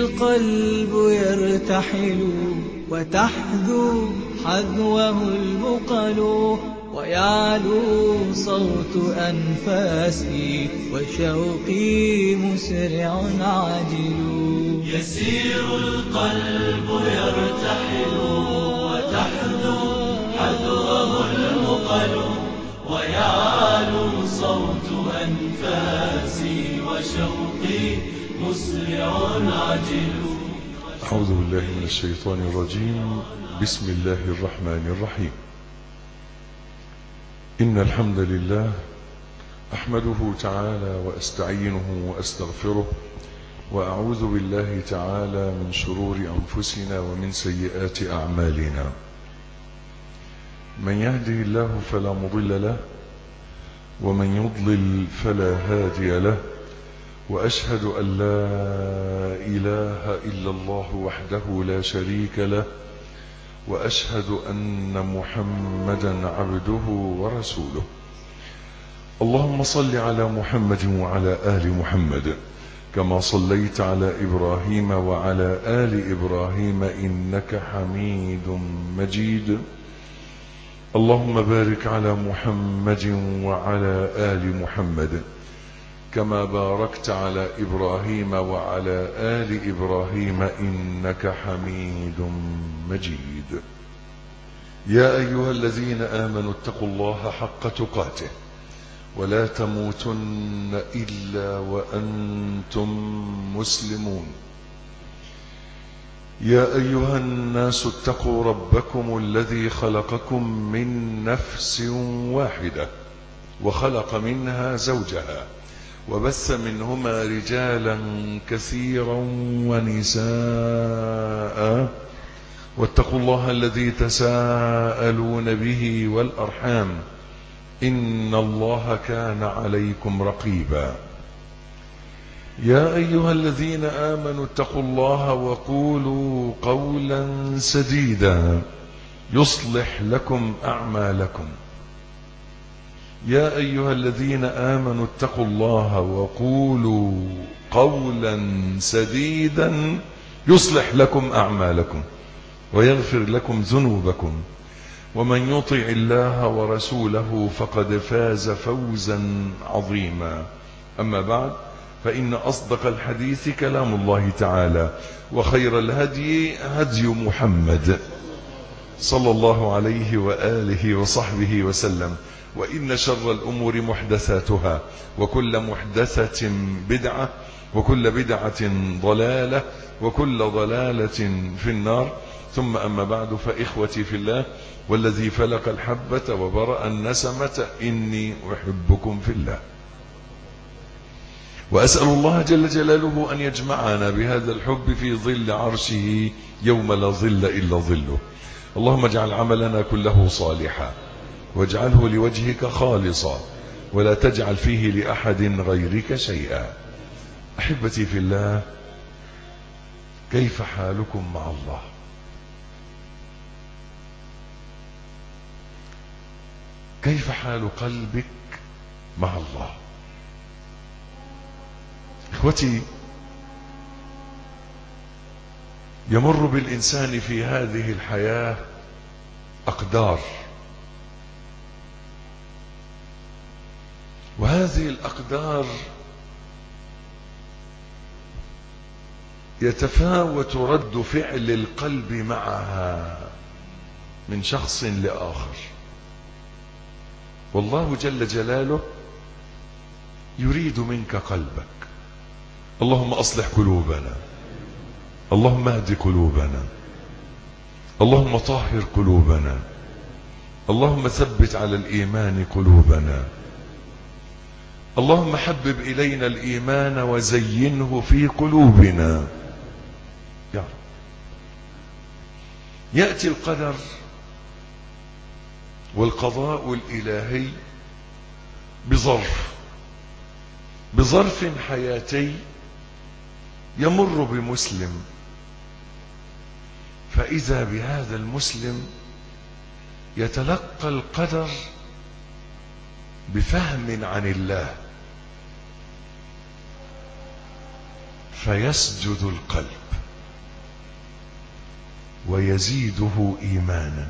القلب يرتحل وتحذو حذوه البقل ويعلو صوت أنفاسي وشوقي مسرع عاجل يسير القلب يرتحل وتحذو حذوه المقل ويعلو صوت أنفاسي وشوقي مسرع عجل أعوذ بالله من الشيطان الرجيم بسم الله الرحمن الرحيم إن الحمد لله أحمده تعالى وأستعينه وأستغفره وأعوذ بالله تعالى من شرور أنفسنا ومن سيئات أعمالنا من يهده الله فلا مضل له ومن يضلل فلا هادي له وأشهد أن لا إله إلا الله وحده لا شريك له وأشهد أن محمدا عبده ورسوله اللهم صل على محمد وعلى آل محمد كما صليت على إبراهيم وعلى آل إبراهيم إنك حميد مجيد اللهم بارك على محمد وعلى آل محمد كما باركت على إبراهيم وعلى آل إبراهيم إنك حميد مجيد يا أيها الذين آمنوا اتقوا الله حق تقاته ولا تموتن إلا وأنتم مسلمون يا أيها الناس اتقوا ربكم الذي خلقكم من نفس واحدة وخلق منها زوجها وبث منهما رجالا كثيرا ونساء واتقوا الله الذي تساءلون به والأرحام إن الله كان عليكم رقيبا يا أيها الذين آمنوا اتقوا الله وقولوا قولا سديدا يصلح لكم أعمالكم يا أيها الذين آمنوا اتقوا الله وقولوا قولا سديدا يصلح لكم أعمالكم ويغفر لكم ذنوبكم ومن يطع الله ورسوله فقد فاز فوزا عظيما أما بعد فإن أصدق الحديث كلام الله تعالى وخير الهدي هدي محمد صلى الله عليه وآله وصحبه وسلم وإن شر الأمور محدثاتها وكل محدثة بدعة وكل بدعة ضلالة وكل ضلالة في النار ثم أما بعد فإخوتي في الله والذي فلق الحبة وبرأ النسمة إني أحبكم في الله وأسأل الله جل جلاله أن يجمعنا بهذا الحب في ظل عرشه يوم لا ظل إلا ظله اللهم اجعل عملنا كله صالحا واجعله لوجهك خالصا ولا تجعل فيه لأحد غيرك شيئا أحبتي في الله كيف حالكم مع الله كيف حال قلبك مع الله اخوتي يمر بالإنسان في هذه الحياة أقدار وهذه الأقدار يتفاوت رد فعل القلب معها من شخص لآخر والله جل جلاله يريد منك قلبك اللهم أصلح قلوبنا اللهم اهد قلوبنا اللهم طهر قلوبنا اللهم ثبت على الإيمان قلوبنا اللهم حبب إلينا الإيمان وزينه في قلوبنا يا رب يأتي القدر والقضاء الإلهي بظرف بظرف حياتي يمر بمسلم فإذا بهذا المسلم يتلقى القدر بفهم عن الله فيسجد القلب ويزيده إيمانا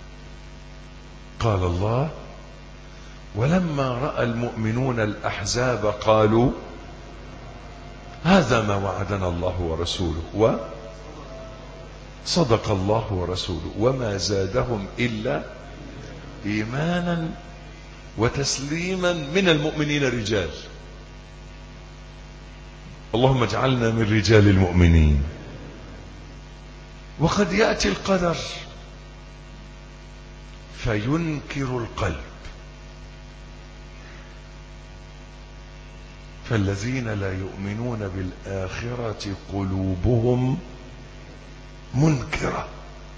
قال الله ولما رأى المؤمنون الأحزاب قالوا هذا ما وعدنا الله ورسوله و صدق الله ورسوله وما زادهم إلا إيمانا وتسليما من المؤمنين رجال اللهم اجعلنا من رجال المؤمنين وقد يأتي القدر فينكر القلب فالذين لا يؤمنون بالآخرة قلوبهم منكرة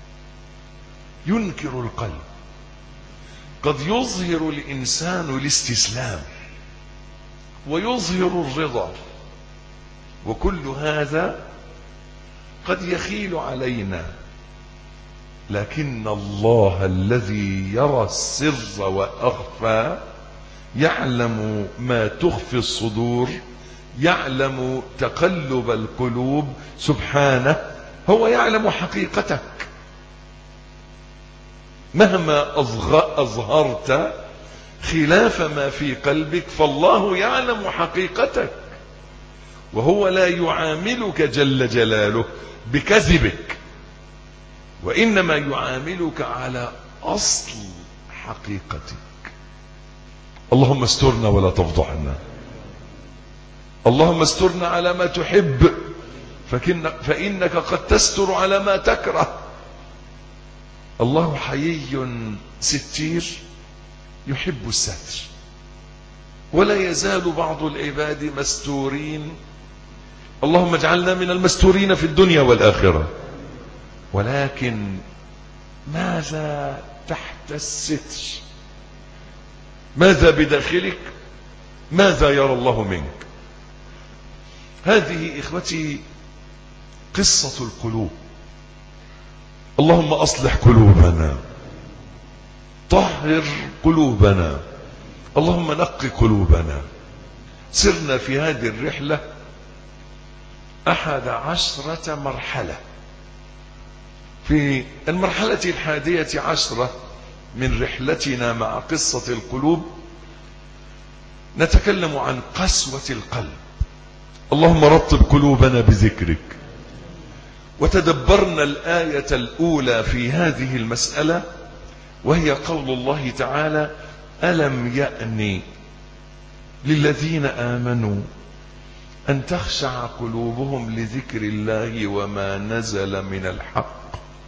ينكر القلب قد يظهر الإنسان الاستسلام ويظهر الرضا وكل هذا قد يخيل علينا لكن الله الذي يرى السر وأخفى يعلم ما تخفي الصدور يعلم تقلب القلوب سبحانه هو يعلم حقيقتك مهما أظهرت خلاف ما في قلبك فالله يعلم حقيقتك وهو لا يعاملك جل جلاله بكذبك وإنما يعاملك على أصل حقيقتك اللهم استرنا ولا تفضحنا اللهم استرنا على ما تحب فإنك قد تستر على ما تكره الله حيي ستير يحب الستر ولا يزال بعض العباد مستورين اللهم اجعلنا من المستورين في الدنيا والآخرة ولكن ماذا تحت الستر ماذا بداخلك ماذا يرى الله منك هذه إخوتي قصة القلوب اللهم أصلح قلوبنا طهر قلوبنا اللهم نق قلوبنا سرنا في هذه الرحلة أحد عشرة مرحلة في المرحلة الحادية عشرة من رحلتنا مع قصة القلوب نتكلم عن قسوة القلب اللهم رطب قلوبنا بذكرك وتدبرنا الآية الأولى في هذه المسألة وهي قول الله تعالى ألم يأني للذين آمنوا أن تخشع قلوبهم لذكر الله وما نزل من الحق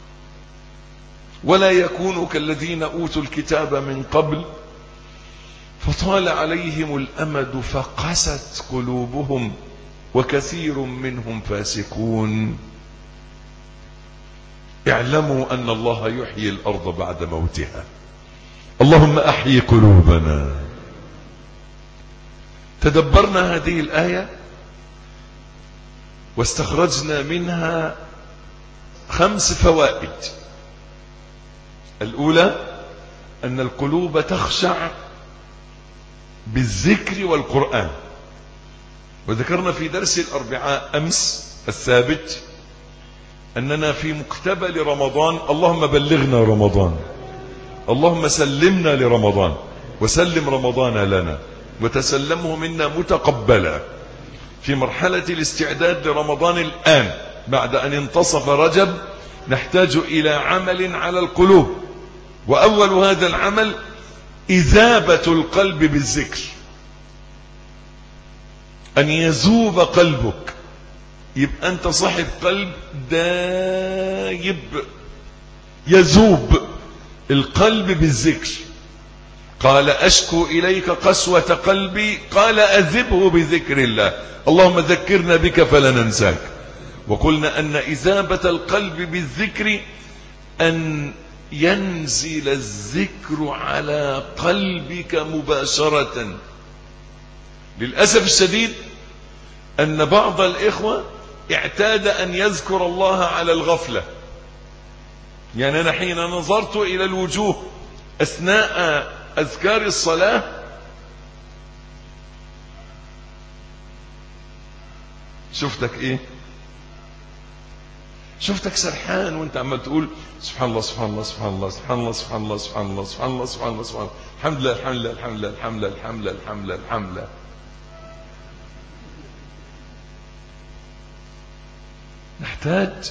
ولا يكونوا كالذين أوتوا الكتاب من قبل فطال عليهم الأمد فقست قلوبهم وكثير منهم فاسقون اعلموا أن الله يحيي الأرض بعد موتها اللهم أحيي قلوبنا تدبرنا هذه الآية واستخرجنا منها خمس فوائد الأولى أن القلوب تخشع بالذكر والقرآن وذكرنا في درس الأربعاء أمس الثابت أننا في مقتبل رمضان اللهم بلغنا رمضان اللهم سلمنا لرمضان وسلم رمضان لنا وتسلمه منا متقبلا في مرحلة الاستعداد لرمضان الآن بعد أن انتصف رجب نحتاج إلى عمل على القلوب وأول هذا العمل إذابة القلب بالذكر أن يذوب قلبك يبقى أنت صاحب قلب دايب يذوب القلب بالذكر قال أشكو إليك قسوة قلبي قال أذبه بذكر الله اللهم ذكرنا بك فلا ننساك وقلنا أن إذابة القلب بالذكر أن ينزل الذكر على قلبك مباشرة للأسف الشديد أن بعض الإخوة اعتاد أن يذكر الله على الغفلة يعني أنا حين نظرت إلى الوجوه أثناء أذكار الصلاة شفتك إيه شفتك سرحان وانت عمال تقول سبحان الله سبحان الله سبحان الله سبحان الله سبحان الله سبحان الله سبحان الله سبحان الله سبحان الله الحمد لله الحمد لله الحمد لله الحمد لله الحمد لله الحمد لله الحمد لله نحتاج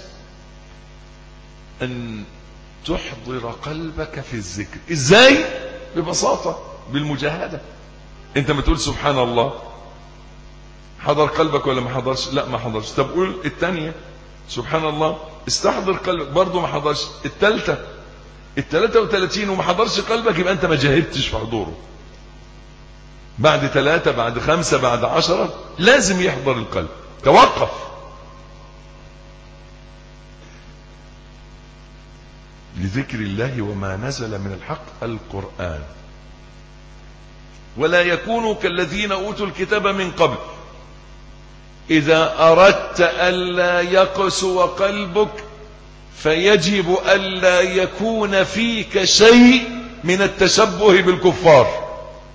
أن تحضر قلبك في الذكر ازاي ببساطة بالمجاهدة انت ما تقول سبحان الله حضر قلبك ولا ما حضرش لا ما حضرش طب قول الثانية سبحان الله استحضر قلبك برضه ما حضرش الثالثة الثلاثة وثلاثين وما حضرش قلبك يبقى انت ما جاهدتش في حضوره بعد ثلاثة بعد خمسة بعد عشرة لازم يحضر القلب توقف لذكر الله وما نزل من الحق القرآن ولا يكونوا كالذين أوتوا الكتاب من قبل إذا أردت ألا يقسو قلبك فيجب ألا يكون فيك شيء من التشبه بالكفار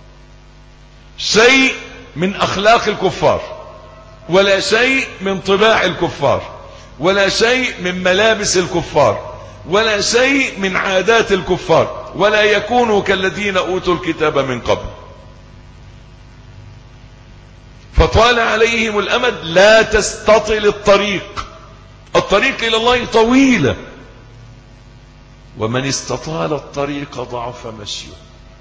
شيء من أخلاق الكفار ولا شيء من طباع الكفار ولا شيء من ملابس الكفار ولا شيء من عادات الكفار ولا يكونوا كالذين أوتوا الكتاب من قبل فطال عليهم الأمد لا تستطل الطريق الطريق إلى الله طويلة ومن استطال الطريق ضعف مشيه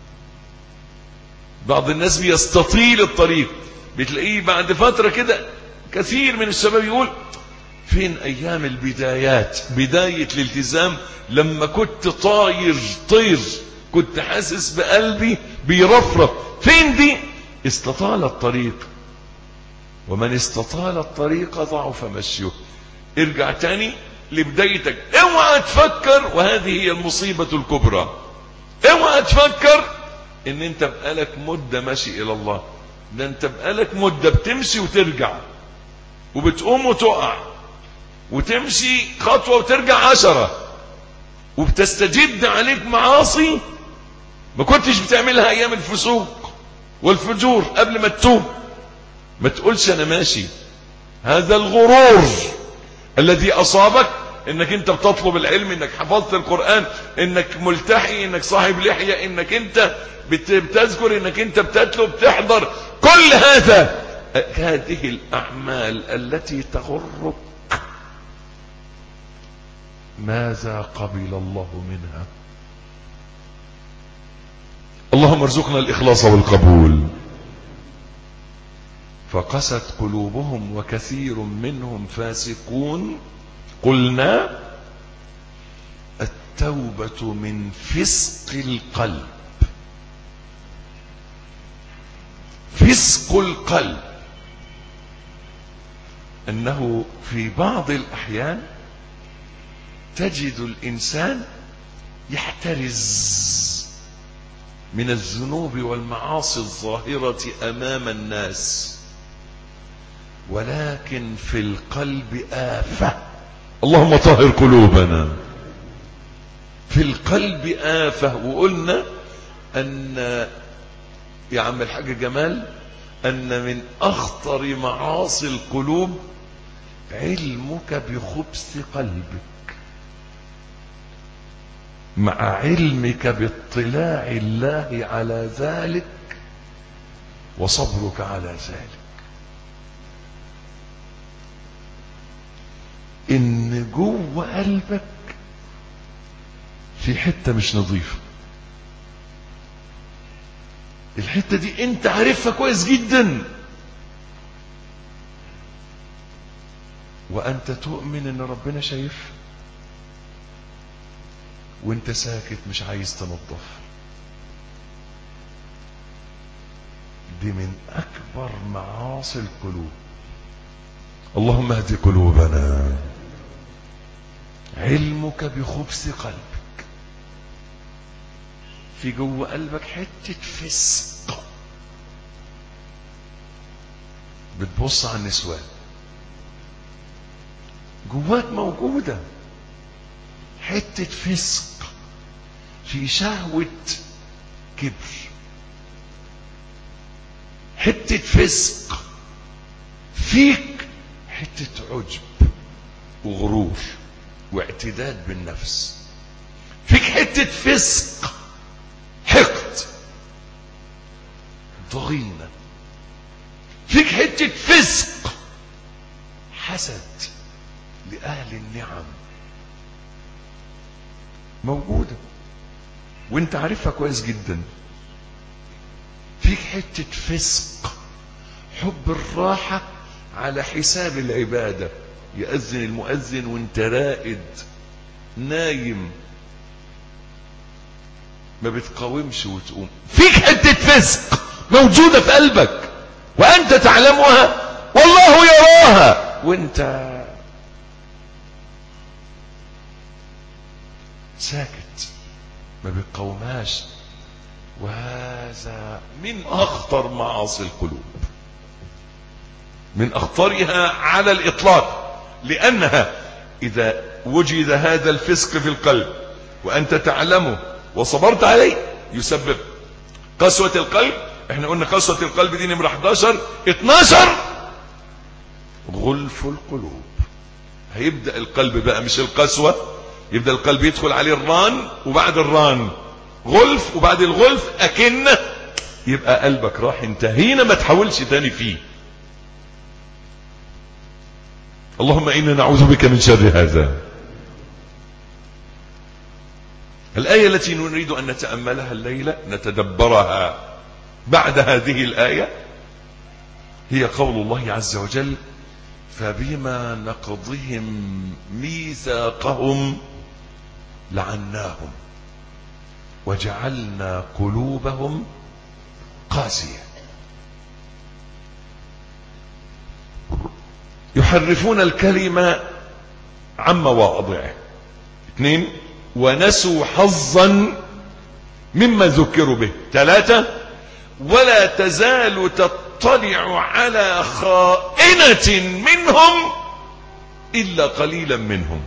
بعض الناس بيستطيل الطريق بتلاقيه بعد فترة كده كثير من الشباب يقول فين ايام البدايات بداية الالتزام لما كنت طاير طير كنت حاسس بقلبي بيرفرف فين دي استطال الطريق ومن استطال الطريق ضعف مشيه ارجع تاني لبدايتك اوعى تفكر وهذه هي المصيبة الكبرى اوعى تفكر ان انت بقالك مدة ماشي الى الله ده انت بقالك مدة بتمشي وترجع وبتقوم وتقع وتمشي خطوة وترجع عشرة وبتستجد عليك معاصي ما كنتش بتعملها ايام الفسوق والفجور قبل ما تتوب ما تقولش انا ماشي هذا الغرور الذي اصابك انك انت بتطلب العلم انك حفظت القرآن انك ملتحي انك صاحب لحية انك انت بتذكر انك انت بتتلو بتحضر كل هذا هذه الاعمال التي تغرك ماذا قبل الله منها اللهم ارزقنا الاخلاص والقبول فقست قلوبهم وكثير منهم فاسقون قلنا التوبة من فسق القلب فسق القلب انه في بعض الاحيان تجد الانسان يحترز من الذنوب والمعاصي الظاهرة امام الناس ولكن في القلب آفة اللهم طهر قلوبنا في القلب آفة وقلنا أن يا عم الحاج جمال أن من أخطر معاصي القلوب علمك بخبث قلبك مع علمك باطلاع الله على ذلك وصبرك على ذلك ان جوه قلبك في حتة مش نظيفة الحتة دي انت عارفها كويس جدا وانت تؤمن ان ربنا شايفها وانت ساكت مش عايز تنظف دي من اكبر معاصي القلوب اللهم اهد قلوبنا علمك بخبث قلبك في جوه قلبك حتة فسق بتبص على النسوان جواك موجودة حتة فسق في شهوة كبر حتة فسق فيك حتة عجب وغرور واعتداد بالنفس فيك حتة فسق حقد ضغينة فيك حتة فسق حسد لأهل النعم موجودة وانت عارفها كويس جدا فيك حتة فسق حب الراحة على حساب العبادة يأذن المؤذن وانت رائد نايم ما بتقاومش وتقوم فيك حتة فسق موجودة في قلبك وأنت تعلمها والله يراها وانت ساكت ما بتقاومهاش وهذا من أخطر معاصي القلوب من أخطرها على الإطلاق لأنها إذا وجد هذا الفسق في القلب وأنت تعلمه وصبرت عليه يسبب قسوة القلب احنا قلنا قسوة القلب دي نمرة 11 12 غلف القلوب هيبدأ القلب بقى مش القسوة يبدأ القلب يدخل عليه الران وبعد الران غلف وبعد الغلف أكن يبقى قلبك راح انتهينا ما تحاولش تاني فيه اللهم إنا نعوذ بك من شر هذا الآية التي نريد أن نتأملها الليلة نتدبرها بعد هذه الآية هي قول الله عز وجل فبما نقضهم ميثاقهم لعناهم وجعلنا قلوبهم قاسية يحرفون الكلمة عن مواضعه اثنين ونسوا حظا مما ذكروا به ثلاثة ولا تزال تطلع على خائنة منهم إلا قليلا منهم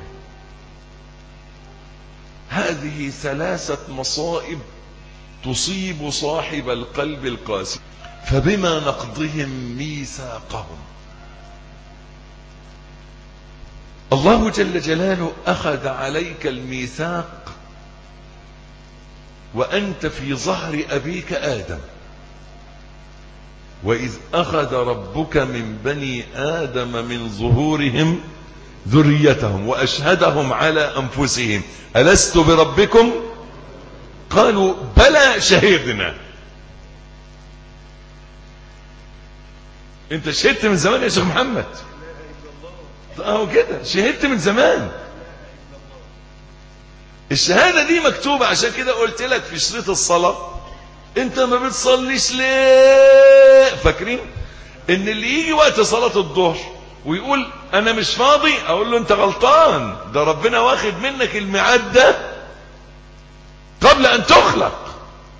هذه ثلاثة مصائب تصيب صاحب القلب القاسي فبما نقضهم ميثاقهم الله جل جلاله أخذ عليك الميثاق وأنت في ظهر أبيك آدم وإذ أخذ ربك من بني آدم من ظهورهم ذريتهم وأشهدهم على أنفسهم ألست بربكم قالوا بلى شهدنا انت شهدت من زمان يا شيخ محمد اهو كده شهدت من زمان الشهادة دي مكتوبة عشان كده قلت لك في شريط الصلاة انت ما بتصليش ليه فاكرين ان اللي يجي وقت صلاة الظهر ويقول انا مش فاضي اقول له انت غلطان ده ربنا واخد منك الميعاد ده قبل ان تخلق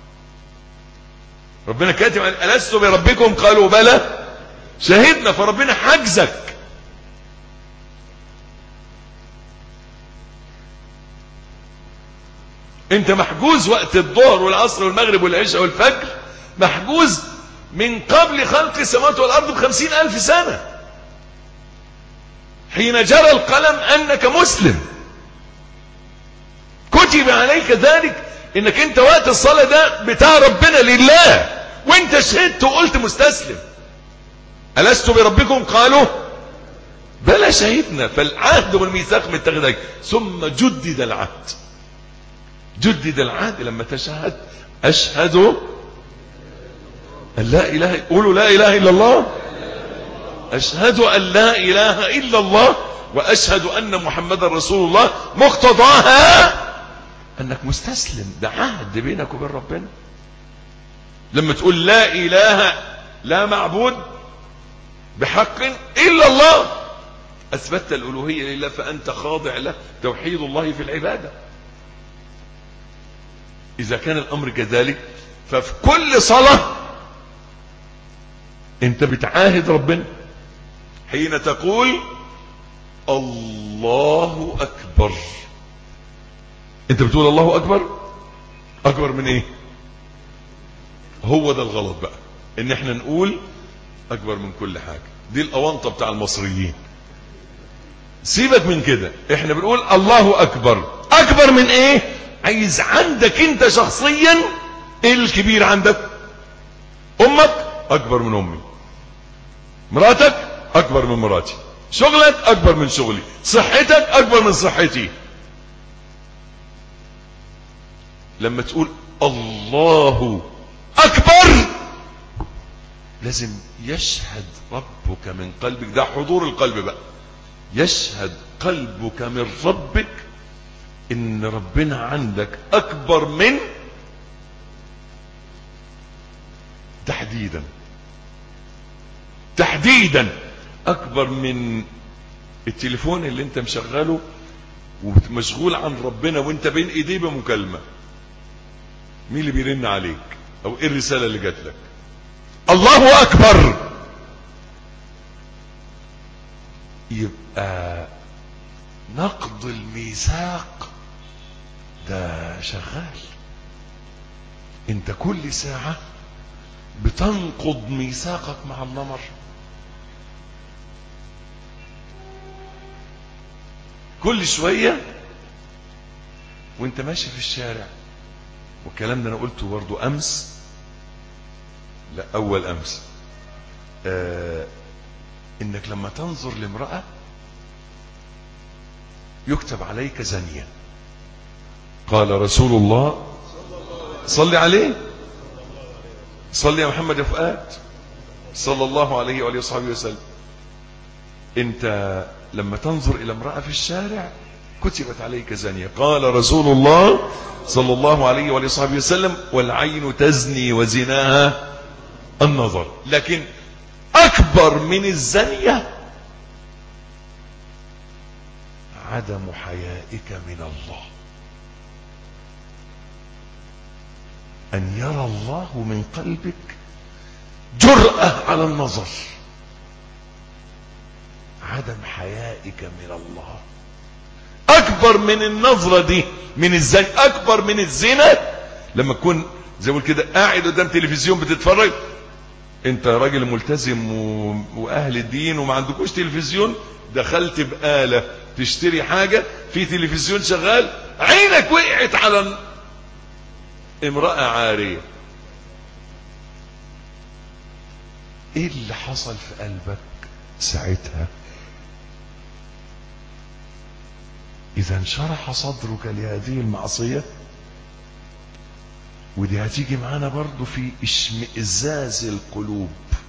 ربنا كاتب ألست بربكم قالوا بلى شهدنا فربنا حجزك انت محجوز وقت الظهر والعصر والمغرب والعشاء والفجر محجوز من قبل خلق السماوات والارض بخمسين الف سنة حين جرى القلم انك مسلم كتب عليك ذلك انك انت وقت الصلاة ده بتاع ربنا لله وانت شهدت وقلت مستسلم ألست بربكم قالوا بلى شهدنا فالعهد والميثاق متخذ ثم جدد العهد جدد العهد لما تشهد أشهد أن لا إله قولوا لا إله إلا الله أشهد أن لا إله إلا الله وأشهد أن محمد رسول الله مقتضاها أنك مستسلم ده عهد بينك وبين ربنا لما تقول لا إله لا معبود بحق إلا الله أثبتت الألوهية لله فأنت خاضع له توحيد الله في العبادة إذا كان الأمر كذلك ففي كل صلاة أنت بتعاهد ربنا حين تقول الله أكبر أنت بتقول الله أكبر أكبر من إيه هو ده الغلط بقى إن إحنا نقول أكبر من كل حاجة دي الأونطة بتاع المصريين سيبك من كده احنا بنقول الله اكبر اكبر من ايه عايز عندك انت شخصيا ايه الكبير عندك امك اكبر من امي مراتك اكبر من مراتي شغلك اكبر من شغلي صحتك اكبر من صحتي لما تقول الله اكبر لازم يشهد ربك من قلبك ده حضور القلب بقى يشهد قلبك من ربك ان ربنا عندك اكبر من تحديدا تحديدا اكبر من التليفون اللي انت مشغله ومشغول عن ربنا وانت بين ايديه بمكالمه مين اللي بيرن عليك او ايه الرساله اللي جات لك الله اكبر يبقى نقض الميثاق ده شغال انت كل ساعة بتنقض ميثاقك مع الله مرة كل شوية وانت ماشي في الشارع والكلام ده انا قلته برضو امس لا اول امس آه انك لما تنظر لامرأة يكتب عليك زنيا قال رسول الله صل عليه صل يا محمد يا فؤاد صلى الله عليه وآله وصحبه وسلم انت لما تنظر الى امرأة في الشارع كتبت عليك زانية قال رسول الله صلى الله عليه وآله وصحبه وسلم والعين تزني وزناها النظر لكن اكبر من الزانية عدم حيائك من الله ان يرى الله من قلبك جرأة على النظر عدم حيائك من الله اكبر من النظرة دي من الزنا اكبر من الزنا لما تكون زي ما كده قاعد قدام تلفزيون بتتفرج انت راجل ملتزم و... واهل الدين وما عندكوش تلفزيون دخلت بآلة تشتري حاجة في تلفزيون شغال عينك وقعت على امرأة عارية ايه اللي حصل في قلبك ساعتها اذا انشرح صدرك لهذه المعصية ودي هتيجي معانا برضو في اشمئزاز القلوب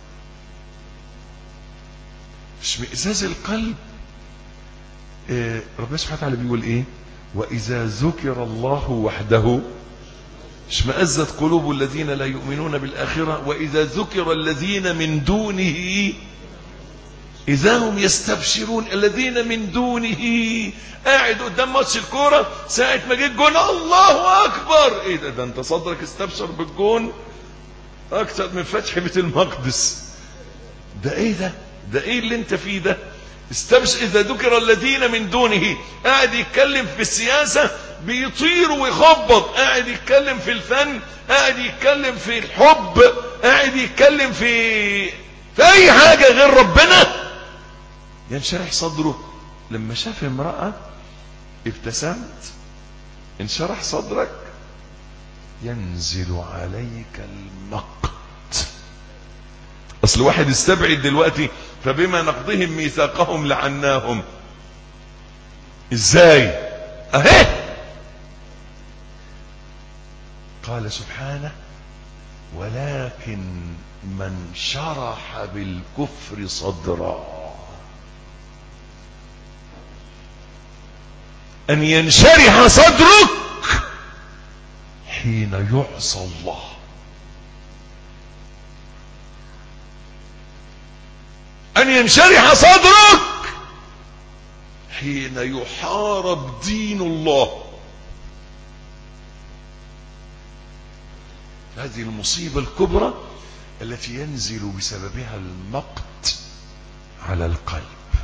اشمئزاز القلب إيه ربنا سبحانه وتعالى بيقول ايه واذا ذكر الله وحده اشمأزت قلوب الذين لا يؤمنون بالآخرة وإذا ذكر الذين من دونه إذا هم يستبشرون الذين من دونه قاعد قدام ماتش الكورة ساعة ما جيت جون الله أكبر إيه ده, ده أنت صدرك استبشر بالجون أكثر من فتح بيت المقدس ده إيه ده ده إيه اللي أنت فيه ده استبشر إذا ذكر الذين من دونه قاعد يتكلم في السياسة بيطير ويخبط قاعد يتكلم في الفن قاعد يتكلم في الحب قاعد يتكلم في في أي حاجة غير ربنا ينشرح صدره لما شاف امرأة ابتسمت انشرح صدرك ينزل عليك المقت اصل واحد استبعد دلوقتي فبما نقضهم ميثاقهم لعناهم ازاي اهي قال سبحانه ولكن من شرح بالكفر صدرا ان ينشرح صدرك حين يعصى الله ان ينشرح صدرك حين يحارب دين الله هذه المصيبة الكبرى التي ينزل بسببها المقت على القلب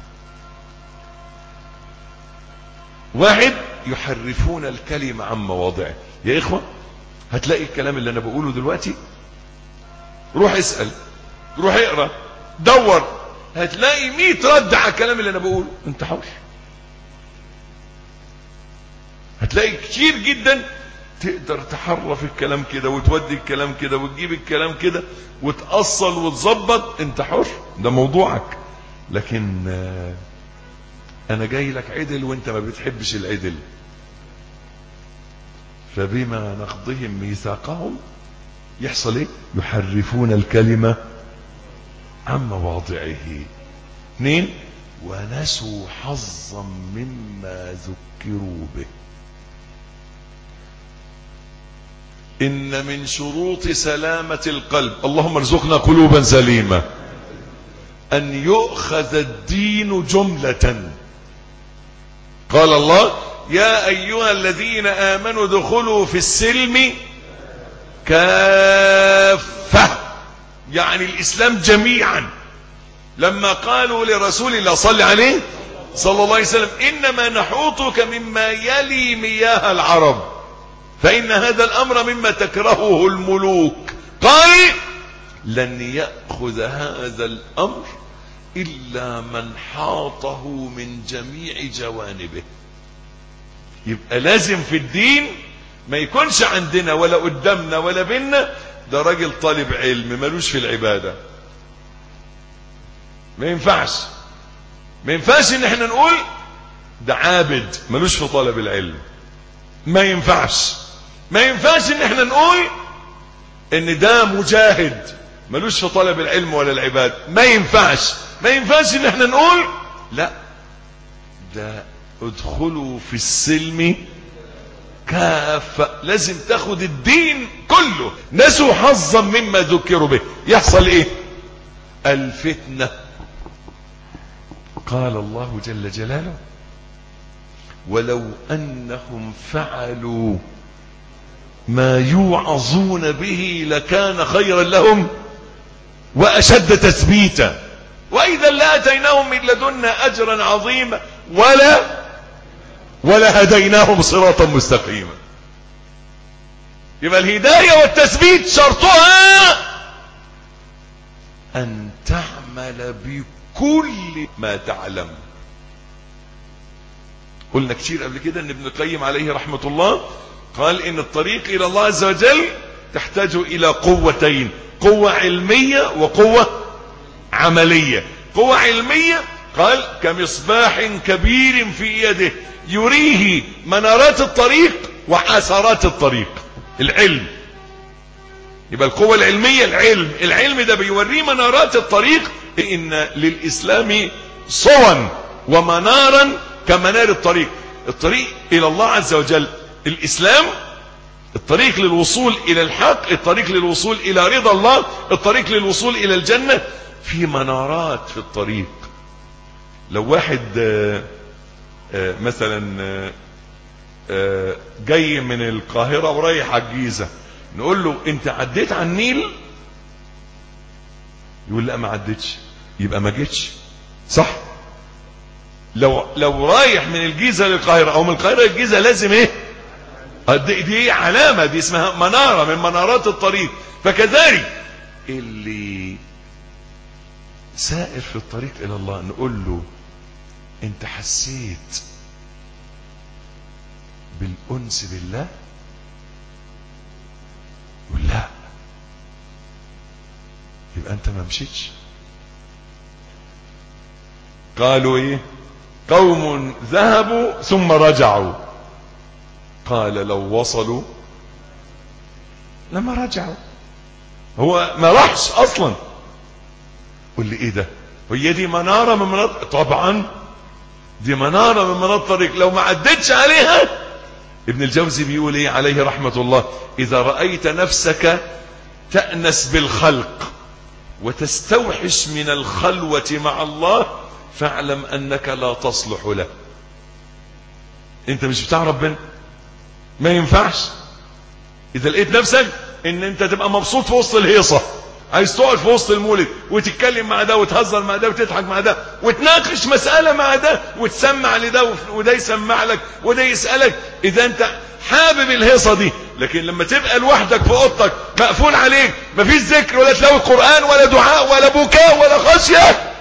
واحد يحرفون الكلمة عن مواضعه يا إخوة هتلاقي الكلام اللي أنا بقوله دلوقتي روح اسأل روح اقرأ دور هتلاقي مية رد على الكلام اللي أنا بقوله أنت حر هتلاقي كتير جدا تقدر تحرف الكلام كده وتودي الكلام كده وتجيب الكلام كده وتأصل وتظبط انت حر ده موضوعك لكن آه، انا جاي لك عدل وانت ما بتحبش العدل فبما نقضهم ميثاقهم يحصل ايه يحرفون الكلمة عن مواضعه اثنين ونسوا حظا مما ذكروا به إن من شروط سلامة القلب اللهم ارزقنا قلوبا سليمة أن يؤخذ الدين جملة قال الله يا أيها الذين آمنوا ادخلوا في السلم كافة يعني الإسلام جميعا لما قالوا لرسول الله صلى عليه صلى الله عليه وسلم إنما نحوطك مما يلي مياه العرب فإن هذا الأمر مما تكرهه الملوك قال لن يأخذ هذا الأمر إلا من حاطه من جميع جوانبه يبقى لازم في الدين ما يكونش عندنا ولا قدامنا ولا بينا ده راجل طالب علم ملوش في العبادة ما ينفعش ما ينفعش ان احنا نقول ده عابد ملوش في طلب العلم ما ينفعش ما ينفعش ان احنا نقول ان ده مجاهد ملوش في طلب العلم ولا العباد ما ينفعش ما ينفعش ان احنا نقول لا ده ادخلوا في السلم كافة لازم تاخد الدين كله نسوا حظا مما ذكروا به يحصل ايه الفتنة قال الله جل جلاله ولو انهم فعلوا ما يوعظون به لكان خيرا لهم واشد تثبيتا واذا لاتيناهم من لدنا اجرا عظيما ولا ولا هديناهم صراطا مستقيما يبقى الهدايه والتثبيت شرطها ان تعمل بكل ما تعلم قلنا كتير قبل كده ان ابن القيم عليه رحمه الله قال ان الطريق الى الله عز وجل تحتاج الى قوتين قوة علمية وقوة عملية قوة علمية قال كمصباح كبير في يده يريه منارات الطريق وحسرات الطريق العلم يبقى القوة العلمية العلم العلم ده بيوريه منارات الطريق ان للاسلام صوا ومنارا كمنار الطريق الطريق الى الله عز وجل الاسلام الطريق للوصول الى الحق الطريق للوصول الى رضا الله الطريق للوصول الى الجنة في منارات في الطريق لو واحد آآ آآ مثلا آآ جاي من القاهرة ورايح على الجيزة نقول له انت عديت على النيل يقول لا ما عدتش يبقى ما جيتش صح لو لو رايح من الجيزة للقاهرة او من القاهرة للجيزة لازم ايه دي, دي علامة دي اسمها منارة من منارات الطريق فكذلك اللي سائر في الطريق الى الله نقول له انت حسيت بالانس بالله يقول لا يبقى انت ما مشيتش قالوا ايه قوم ذهبوا ثم رجعوا قال لو وصلوا لما رجعوا هو ما راحش اصلا قل لي ايه ده هي دي منارة من مناطق طبعا دي منارة من مناطق الطريق لو ما عدتش عليها ابن الجوزي بيقول ايه عليه رحمة الله اذا رأيت نفسك تأنس بالخلق وتستوحش من الخلوة مع الله فاعلم انك لا تصلح له انت مش بتاع ربنا ما ينفعش اذا لقيت نفسك ان انت تبقى مبسوط في وسط الهيصة عايز تقعد في وسط المولد وتتكلم مع ده وتهزر مع ده وتضحك مع ده وتناقش مسألة مع ده وتسمع لده وده يسمع لك وده يسألك اذا انت حابب الهيصة دي لكن لما تبقى لوحدك في اوضتك مقفول عليك مفيش ذكر ولا تلاوي قرآن ولا دعاء ولا بكاء ولا خشية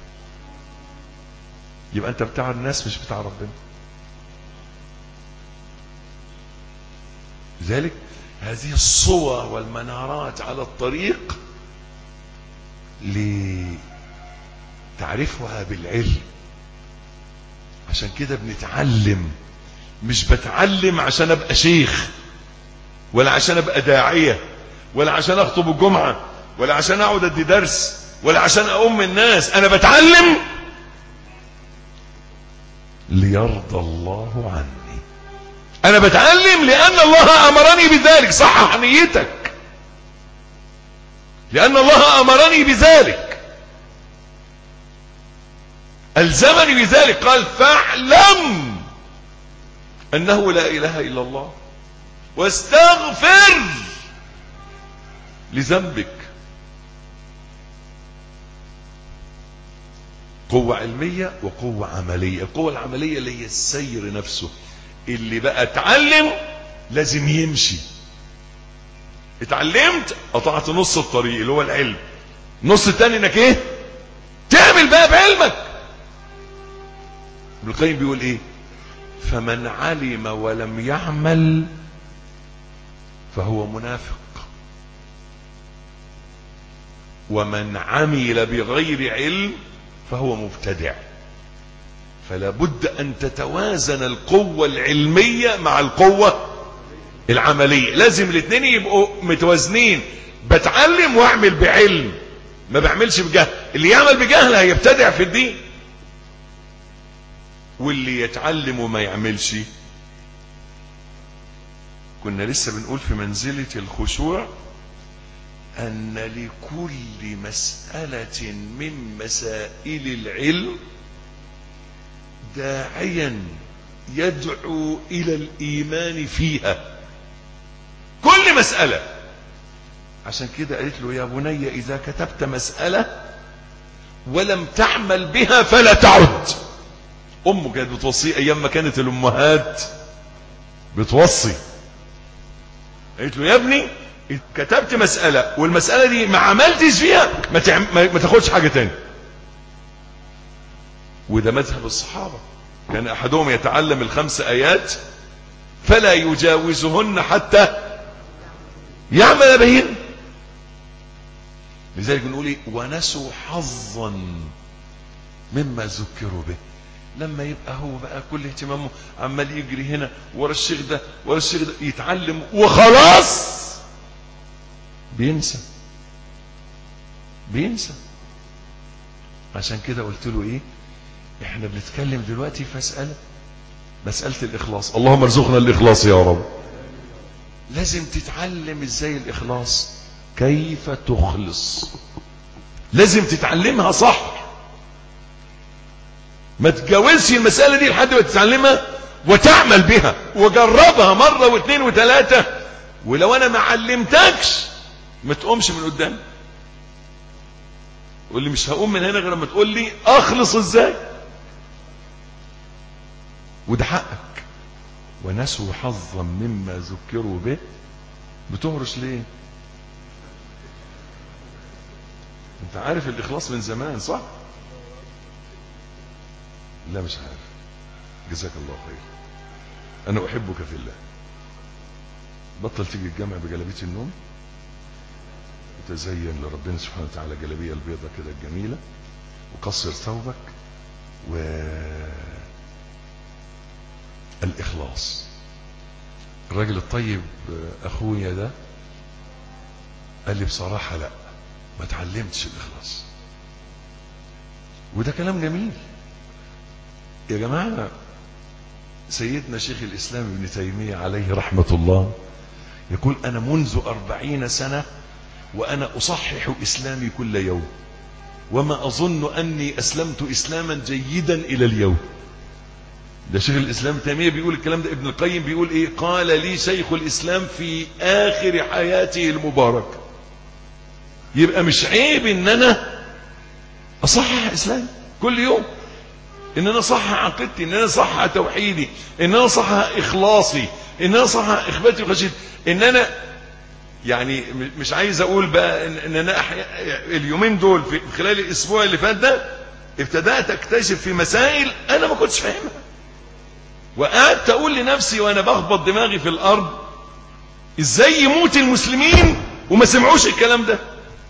يبقى انت بتاع الناس مش بتاع ربنا لذلك هذه الصور والمنارات على الطريق لتعرفها بالعلم عشان كده بنتعلم مش بتعلم عشان ابقى شيخ ولا عشان ابقى داعية ولا عشان اخطب الجمعة ولا عشان اقعد ادي درس ولا عشان اؤم الناس انا بتعلم ليرضى الله عني انا بتعلم لان الله امرني بذلك صحح نيتك لان الله امرني بذلك الزمني بذلك قال فاعلم انه لا اله الا الله واستغفر لذنبك قوة علمية وقوة عملية القوة العملية اللي هي السير نفسه اللي بقى اتعلم لازم يمشي اتعلمت قطعت نص الطريق اللي هو العلم نص التاني انك ايه تعمل بقى بعلمك ابن القيم بيقول ايه فمن علم ولم يعمل فهو منافق ومن عمل بغير علم فهو مبتدع فلا بد ان تتوازن القوة العلمية مع القوة العملية لازم الاثنين يبقوا متوازنين بتعلم واعمل بعلم ما بعملش بجهل اللي يعمل بجهل هيبتدع في الدين واللي يتعلم وما يعملش كنا لسه بنقول في منزلة الخشوع أن لكل مسألة من مسائل العلم داعيا يدعو إلى الإيمان فيها كل مسألة عشان كده قالت له يا بني إذا كتبت مسألة ولم تعمل بها فلا تعد أمه كانت بتوصي أيام ما كانت الأمهات بتوصي قالت له يا ابني كتبت مسألة والمسألة دي ما عملتش فيها ما, تعم... ما تاخدش حاجة تاني وده مذهب الصحابة كان أحدهم يتعلم الخمس آيات فلا يجاوزهن حتى يعمل بهن لذلك بنقول ايه ونسوا حظا مما ذكروا به لما يبقى هو بقى كل اهتمامه عمال يجري هنا ورا الشيخ ده ورا الشيخ ده يتعلم وخلاص بينسى بينسى عشان كده قلت له ايه احنا بنتكلم دلوقتي في مسألة مسألة الإخلاص اللهم ارزقنا الإخلاص يا رب لازم تتعلم ازاي الإخلاص كيف تخلص لازم تتعلمها صح ما تجاوزش المسألة دي لحد ما تتعلمها وتعمل بها وجربها مرة واثنين وثلاثة ولو انا ما علمتكش ما تقومش من قدام قول لي مش هقوم من هنا غير لما تقول لي اخلص ازاي وده حقك ونسوا حظا مما ذكروا به بتهرش ليه انت عارف الاخلاص من زمان صح لا مش عارف جزاك الله خير انا احبك في الله بطل تيجي الجامع بجلابيه النوم وتزين لربنا سبحانه وتعالى جلابيه البيضه كده الجميله وقصر ثوبك و الاخلاص الراجل الطيب اخويا ده قال لي بصراحه لا ما اتعلمتش الاخلاص وده كلام جميل يا جماعه سيدنا شيخ الاسلام ابن تيميه عليه رحمه الله يقول انا منذ أربعين سنه وانا اصحح اسلامي كل يوم وما اظن اني اسلمت اسلاما جيدا الى اليوم ده شيخ الاسلام تيميه بيقول الكلام ده ابن القيم بيقول ايه قال لي شيخ الاسلام في اخر حياته المباركه يبقى مش عيب ان انا اصحح اسلامي كل يوم ان انا اصحح عقيدتي ان انا اصحح توحيدي ان انا اصحح اخلاصي ان انا اصحح اخباتي وخشيتي ان انا يعني مش عايز اقول بقى ان انا أحيا اليومين دول في خلال الاسبوع اللي فات ده ابتدات اكتشف في مسائل انا ما كنتش فاهمها وقعدت اقول لنفسي وانا بخبط دماغي في الارض ازاي يموت المسلمين وما سمعوش الكلام ده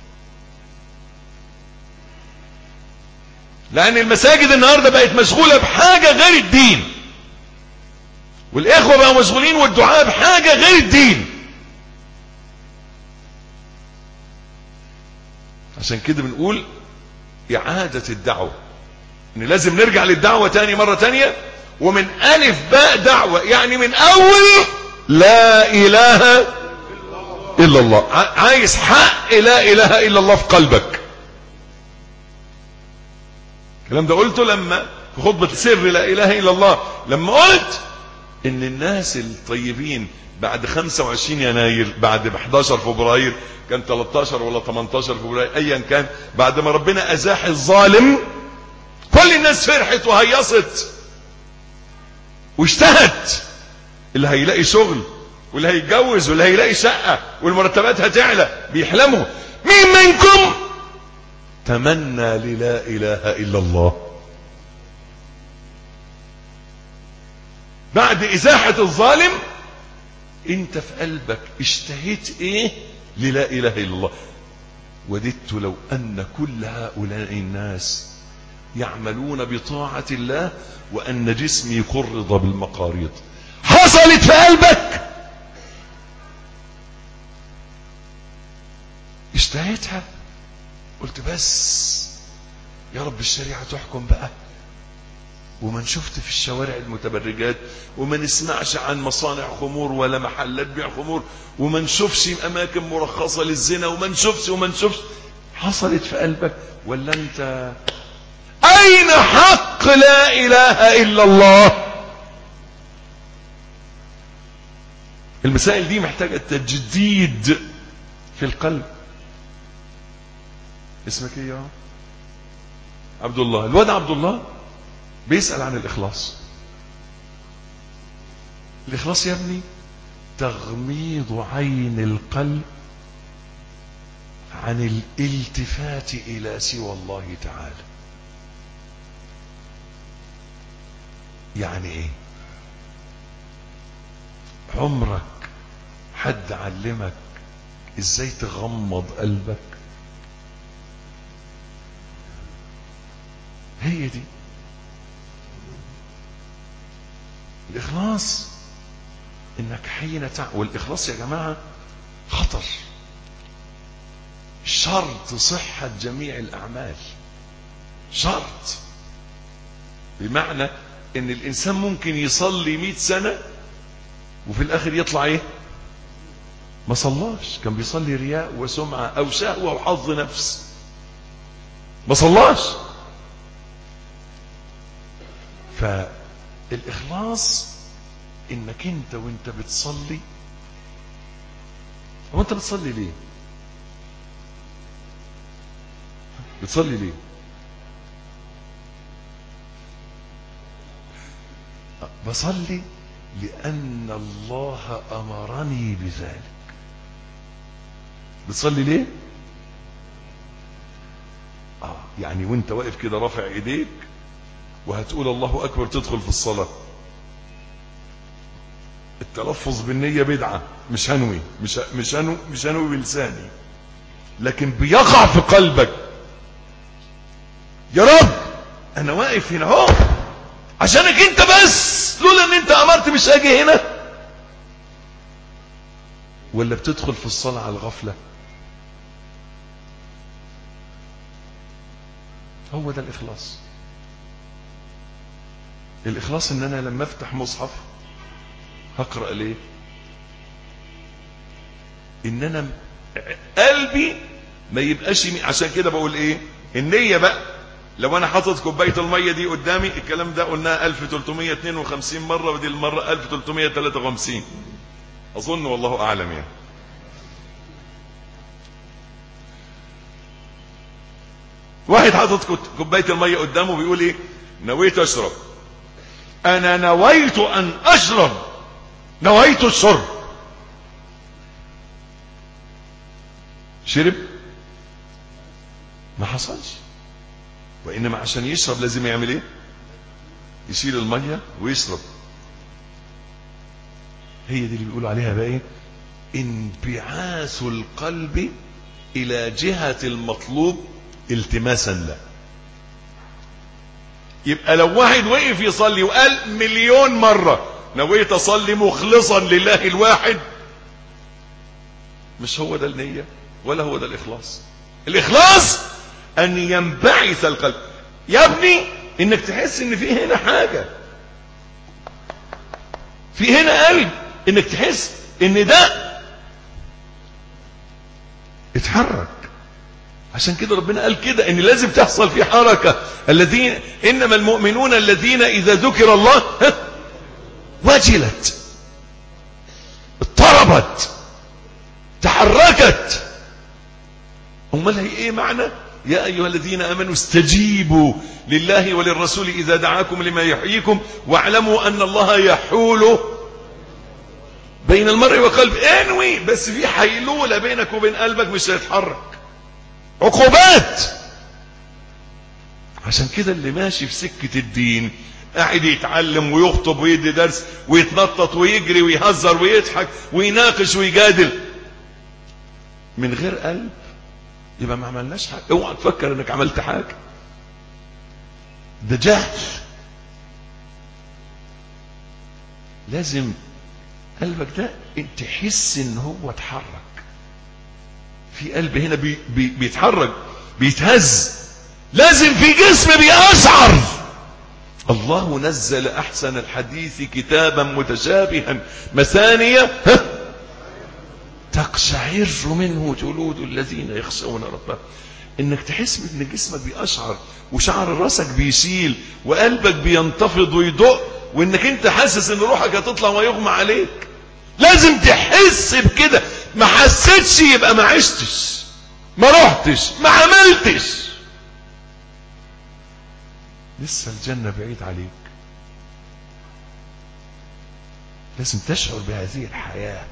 لان المساجد النهارده بقت مشغوله بحاجه غير الدين والاخوه بقوا مشغولين والدعاء بحاجه غير الدين عشان كده بنقول اعاده الدعوه ان لازم نرجع للدعوه تاني مره تانيه ومن الف باء دعوه يعني من اول لا اله الا الله عايز حق لا اله الا الله في قلبك الكلام ده قلته لما في خطبة سر لا اله الا الله لما قلت ان الناس الطيبين بعد 25 يناير بعد 11 فبراير كان 13 ولا 18 فبراير ايا كان بعد ما ربنا ازاح الظالم كل الناس فرحت وهيصت واجتهت اللي هيلاقي شغل واللي هيتجوز واللي هيلاقي شقة والمرتبات هتعلى بيحلموا مين منكم تمنى للا اله الا الله بعد ازاحة الظالم انت في قلبك اشتهيت ايه للا اله الا الله وددت لو ان كل هؤلاء الناس يعملون بطاعة الله وان جسمي قرض بالمقاريض حصلت في قلبك اشتهيتها قلت بس يا رب الشريعة تحكم بقى وما نشفت في الشوارع المتبرجات وما نسمعش عن مصانع خمور ولا محلات بيع خمور وما نشوفش اماكن مرخصة للزنا وما نشوفش وما نشوفش حصلت في قلبك ولا انت اين حق لا اله الا الله المسائل دي محتاجة تجديد في القلب اسمك ايه يا عبد الله الواد عبد الله بيسأل عن الإخلاص الإخلاص يا ابني تغميض عين القلب عن الالتفات إلى سوى الله تعالى يعني ايه عمرك حد علمك ازاي تغمض قلبك هي دي الإخلاص إنك حين تع... والإخلاص يا جماعة خطر شرط صحة جميع الأعمال شرط بمعنى إن الإنسان ممكن يصلي مئة سنة وفي الآخر يطلع إيه ما صلاش كان بيصلي رياء وسمعة أو شهوة وحظ نفس ما صلاش فالإخلاص إنك أنت وأنت بتصلي هو أنت بتصلي ليه بتصلي ليه بصلي لأن الله أمرني بذلك بتصلي ليه آه يعني وانت واقف كده رافع ايديك وهتقول الله أكبر تدخل في الصلاة التلفظ بالنية بدعة مش هنوي مش مش هنوي مش هنوي بلساني لكن بيقع في قلبك يا رب انا واقف هنا اهو عشانك انت بس لولا ان انت امرت مش اجي هنا ولا بتدخل في الصلاة على الغفلة هو ده الاخلاص الاخلاص ان انا لما افتح مصحف هقرأ ليه ان انا قلبي ما يبقاش عشان كده بقول ايه النية بقى لو انا حاطط كوبايه الميه دي قدامي الكلام ده قلناه 1352 مره ودي المره 1353 اظن والله اعلم يعني واحد حاطط كوبايه الميه قدامه بيقول ايه نويت اشرب انا نويت ان اشرب نويت الشرب شرب ما حصلش وإنما عشان يشرب لازم يعمل ايه يشيل المية ويشرب هي دي اللي بيقولوا عليها بقى ايه انبعاث القلب الى جهة المطلوب التماسا له يبقى لو واحد وقف يصلي وقال مليون مرة نويت اصلي مخلصا لله الواحد مش هو ده النية ولا هو ده الاخلاص الاخلاص ان ينبعث القلب يا ابني انك تحس ان في هنا حاجة في هنا قلب انك تحس ان ده اتحرك عشان كده ربنا قال كده ان لازم تحصل في حركة الذين انما المؤمنون الذين اذا ذكر الله ها، وجلت اضطربت تحركت امال هي ايه معنى يا ايها الذين امنوا استجيبوا لله وللرسول اذا دعاكم لما يحييكم واعلموا ان الله يحول بين المرء وقلب انوي بس في حيلولة بينك وبين قلبك مش هيتحرك عقوبات عشان كده اللي ماشي في سكة الدين قاعد يتعلم ويخطب ويدي درس ويتنطط ويجري ويهزر ويضحك ويناقش ويجادل من غير قلب يبقى ما عملناش حاجة اوعى تفكر انك عملت حاجة ده جهل لازم قلبك ده انت تحس ان هو اتحرك في قلب هنا بي بي بيتحرك بيتهز لازم في جسم بيشعر الله نزل احسن الحديث كتابا متشابها مثانية ها تقشعر منه جلود الذين يخشون ربهم انك تحس ان جسمك بيقشعر وشعر راسك بيشيل وقلبك بينتفض ويدق وانك انت حاسس ان روحك هتطلع ويغمى عليك لازم تحس بكده ما حسيتش يبقى ما عشتش ما رحتش ما عملتش لسه الجنة بعيد عليك لازم تشعر بهذه الحياة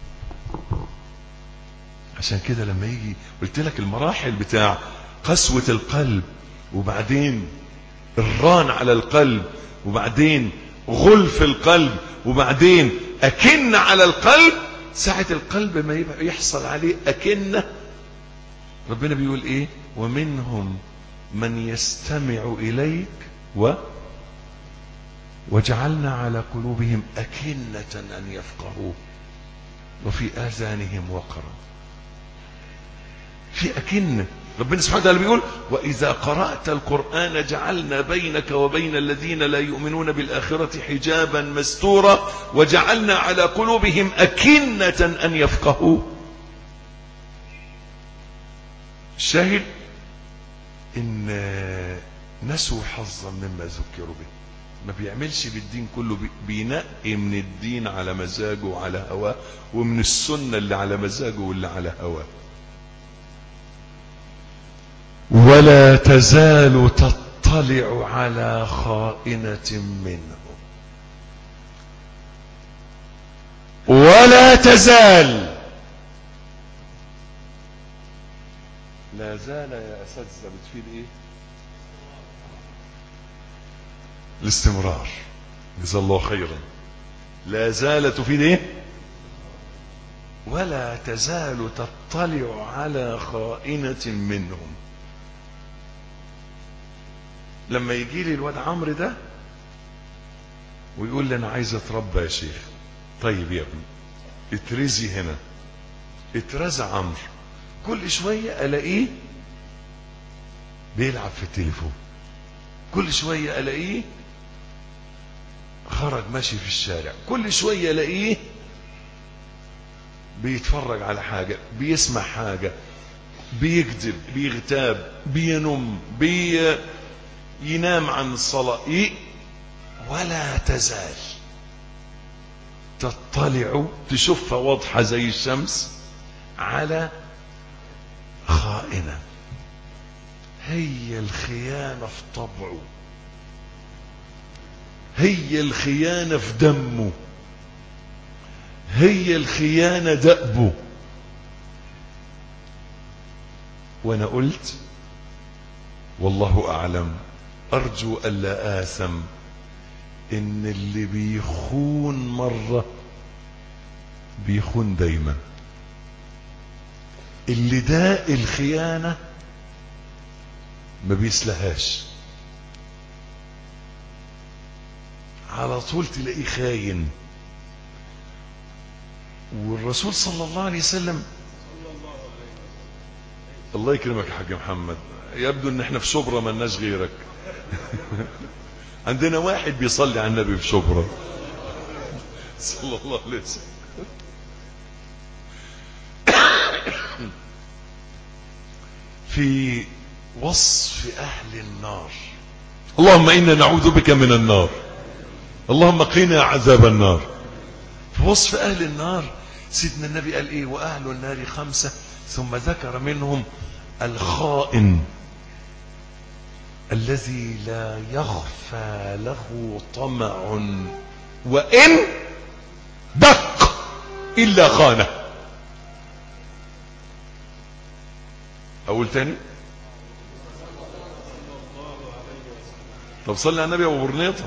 عشان كده لما يجي قلت لك المراحل بتاع قسوة القلب وبعدين الران على القلب وبعدين غلف القلب وبعدين أكن على القلب ساعة القلب ما يبقى يحصل عليه أكنة ربنا بيقول إيه ومنهم من يستمع إليك و وجعلنا على قلوبهم أكنة أن يفقهوه وفي آذانهم وقرا في أكنة ربنا سبحانه وتعالى بيقول وإذا قرأت القرآن جعلنا بينك وبين الذين لا يؤمنون بالآخرة حجابا مستورا وجعلنا على قلوبهم أكنة أن يفقهوا الشاهد إن نسوا حظا مما ذكروا به ما بيعملش بالدين كله بي- بينقي من الدين على مزاجه وعلى هواه ومن السنة اللي على مزاجه واللي على هواه ولا تزال تطلع على خائنة منهم ولا تزال لا زال يا أساتذة بتفيد إيه الاستمرار جزا الله خيرا لا زال تفيد إيه ولا تزال تطلع على خائنة منهم لما يجي لي الواد عمرو ده ويقول لي انا عايز اتربى يا شيخ طيب يا ابني اترزي هنا اترزى عمرو كل شوية الاقيه بيلعب في التليفون كل شوية الاقيه خرج ماشي في الشارع كل شوية الاقيه بيتفرج على حاجة بيسمع حاجة بيكذب بيغتاب بينم بي ينام عن الصلاة ي... ولا تزال تطلع تشوفها واضحة زي الشمس على خائنة هي الخيانة في طبعه هي الخيانة في دمه هي الخيانة دأبه وانا قلت والله اعلم ارجو الا اثم ان اللي بيخون مرة بيخون دايما اللي داء الخيانة ما بيسلهاش على طول تلاقيه خاين والرسول صلى الله عليه وسلم الله يكرمك يا حاج محمد يبدو ان احنا في شبرا ملناش غيرك عندنا واحد بيصلي على النبي في شبرا صلى الله عليه وسلم في وصف اهل النار اللهم انا نعوذ بك من النار اللهم قنا عذاب النار في وصف اهل النار سيدنا النبي قال ايه واهل النار خمسه ثم ذكر منهم الخائن الذي لا يخفى له طمع وان دق الا خانه اقول تاني طب صلي على النبي ابو برنيطه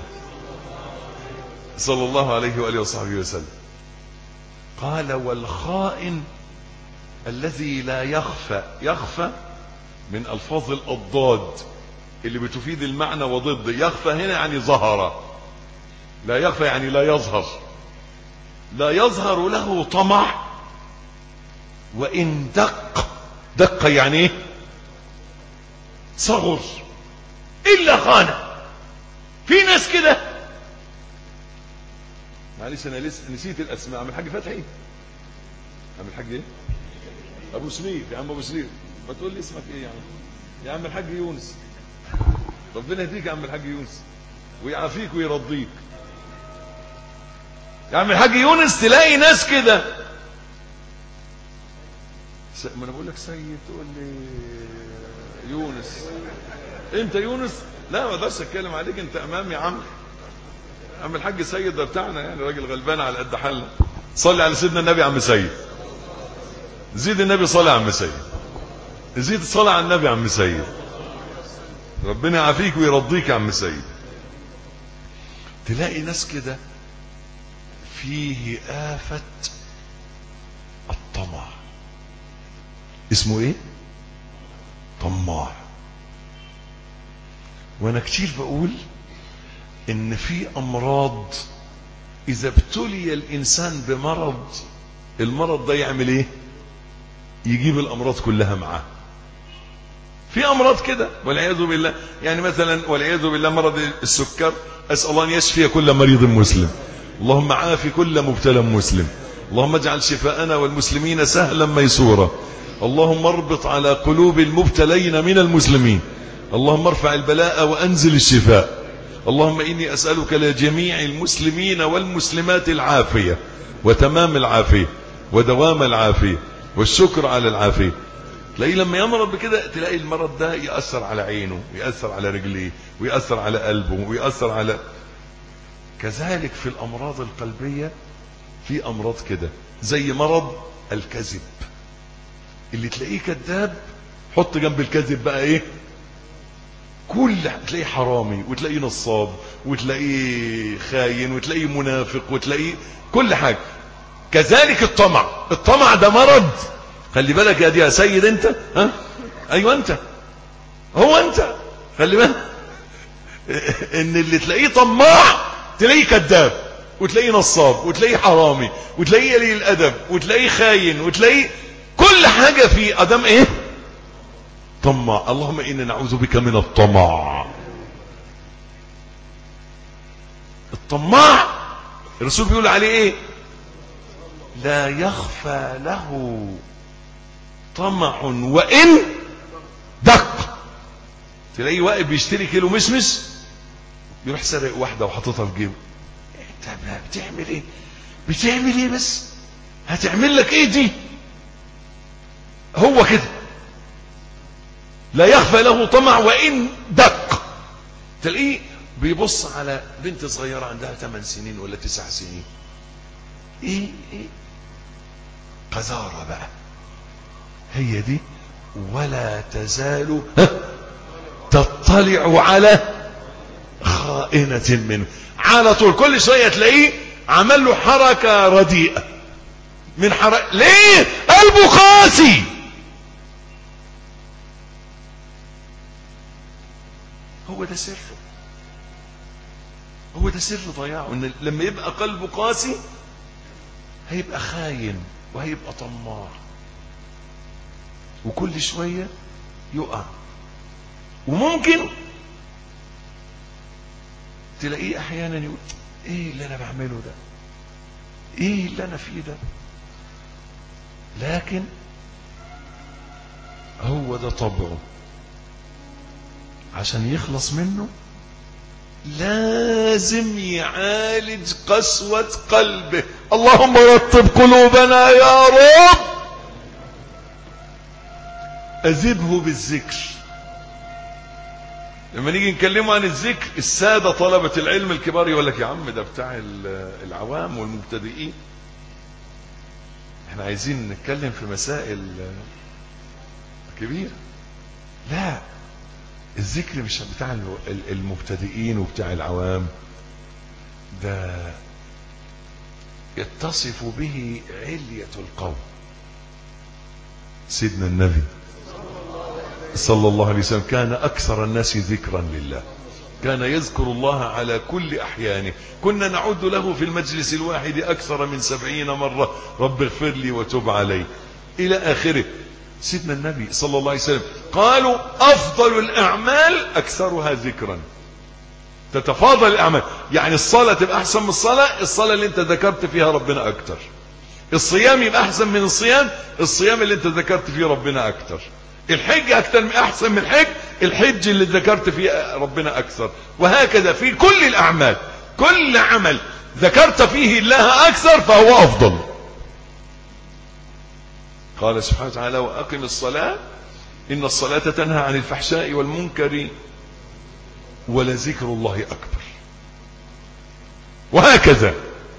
صلى الله عليه واله وصحبه وسلم قال والخائن الذي لا يخفى يخفى من الفاظ الاضداد اللي بتفيد المعنى وضد يخفى هنا يعني ظهر لا يخفى يعني لا يظهر لا يظهر له طمع وان دق دق يعني ايه صغر الا خانه في ناس كده معلش انا لسه نسيت الاسماء عم الحاج فتحي عم الحاج ايه ابو سمير يا عم ابو سمير ما تقول لي اسمك ايه يا عم يا عم الحاج يونس ربنا يهديك يا عم الحاج يونس ويعافيك ويرضيك يا عم الحاج يونس تلاقي ناس كده س... ما انا بقول لك سيد تقول لي يونس انت يونس لا ما اقدرش اتكلم عليك انت امام يا عم عم الحاج سيد ده بتاعنا يعني راجل غلبان على قد حالنا صلي على سيدنا النبي عم سيد زيد النبي صلى على عم سيد زيد الصلاة على النبي عم سيد ربنا يعافيك ويرضيك يا عم سيد تلاقي ناس كده فيه آفة الطمع اسمه ايه طماع وانا كتير بقول ان في امراض اذا ابتلي الانسان بمرض المرض ده يعمل ايه يجيب الامراض كلها معاه في امراض كده والعياذ بالله يعني مثلا والعياذ بالله مرض السكر اسال الله ان يشفي كل مريض مسلم اللهم عافي كل مبتلى مسلم اللهم اجعل شفاءنا والمسلمين سهلا ميسورا اللهم اربط على قلوب المبتلين من المسلمين اللهم ارفع البلاء وانزل الشفاء اللهم اني اسالك لجميع المسلمين والمسلمات العافيه وتمام العافيه ودوام العافيه والشكر على العافيه تلاقيه لما يمرض بكده تلاقي المرض ده يأثر على عينه ويأثر على رجليه ويأثر على قلبه ويأثر على كذلك في الأمراض القلبية في أمراض كده زي مرض الكذب اللي تلاقيه كذاب حط جنب الكذب بقى ايه كل تلاقيه حرامي وتلاقيه نصاب وتلاقيه خاين وتلاقيه منافق وتلاقيه كل حاجة كذلك الطمع الطمع ده مرض خلي بالك يا دي يا سيد انت ها ايوه انت هو انت خلي بالك ان اللي تلاقيه طماع تلاقيه كذاب وتلاقيه نصاب وتلاقيه حرامي وتلاقيه قليل الادب وتلاقيه خاين وتلاقيه كل حاجة في ادم ايه طماع اللهم انا نعوذ بك من الطمع الطماع الرسول بيقول عليه ايه لا يخفى له طمع وان دق تلاقيه واقف بيشتري كيلو مشمش يروح سرق واحده وحاططها في جيبه انت بتعمل ايه بتعمل ايه بس هتعمل لك ايه دي هو كده لا يخفى له طمع وان دق تلاقيه بيبص على بنت صغيره عندها 8 سنين ولا 9 سنين ايه ايه قذاره بقى هي دي ولا تزال تطلع على خائنة منه على طول كل شوية تلاقيه عمل له حركة رديئة من حرق ليه قلبه قاسي هو ده سره هو ده سر ضياعه ان لما يبقى قلبه قاسي هيبقى خاين وهيبقى طماع وكل شوية يقع وممكن تلاقيه احيانا يقول ايه اللي انا بعمله ده ايه اللي انا فيه ده لكن هو ده طبعه عشان يخلص منه لازم يعالج قسوة قلبه اللهم رطب قلوبنا يا رب أذبه بالذكر لما نيجي نكلمه عن الذكر السادة طلبة العلم الكبار يقول لك يا عم ده بتاع العوام والمبتدئين احنا عايزين نتكلم في مسائل كبيرة لا الذكر مش بتاع المبتدئين وبتاع العوام ده يتصف به علية القوم سيدنا النبي صلى الله عليه وسلم كان أكثر الناس ذكرا لله كان يذكر الله على كل أحيانه كنا نعد له في المجلس الواحد أكثر من سبعين مرة رب اغفر لي وتب علي إلى آخره سيدنا النبي صلى الله عليه وسلم قالوا أفضل الأعمال أكثرها ذكرا تتفاضل الأعمال يعني الصلاة تبقى أحسن من الصلاة الصلاة اللي أنت ذكرت فيها ربنا أكتر الصيام يبقى أحسن من الصيام الصيام اللي أنت ذكرت فيه ربنا أكتر الحج أكتر من أحسن من الحج الحج اللي ذكرت فيه ربنا أكثر وهكذا في كل الأعمال كل عمل ذكرت فيه الله أكثر فهو أفضل قال سبحانه وتعالى وأقم الصلاة إن الصلاة تنهى عن الفحشاء والمنكر ولذكر الله أكبر وهكذا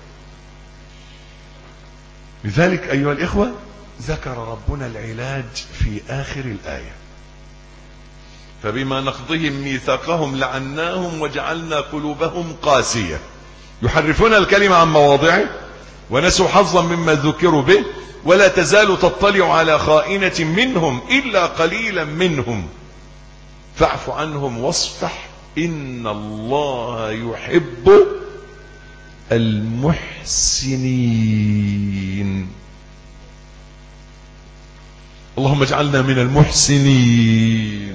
لذلك أيها الإخوة ذكر ربنا العلاج في آخر الآية فبما نقضهم ميثاقهم لعناهم وجعلنا قلوبهم قاسية يحرفون الكلمة عن مواضعه ونسوا حظا مما ذكروا به ولا تزال تطلع على خائنة منهم إلا قليلا منهم فاعف عنهم واصفح إن الله يحب المحسنين اللهم اجعلنا من المحسنين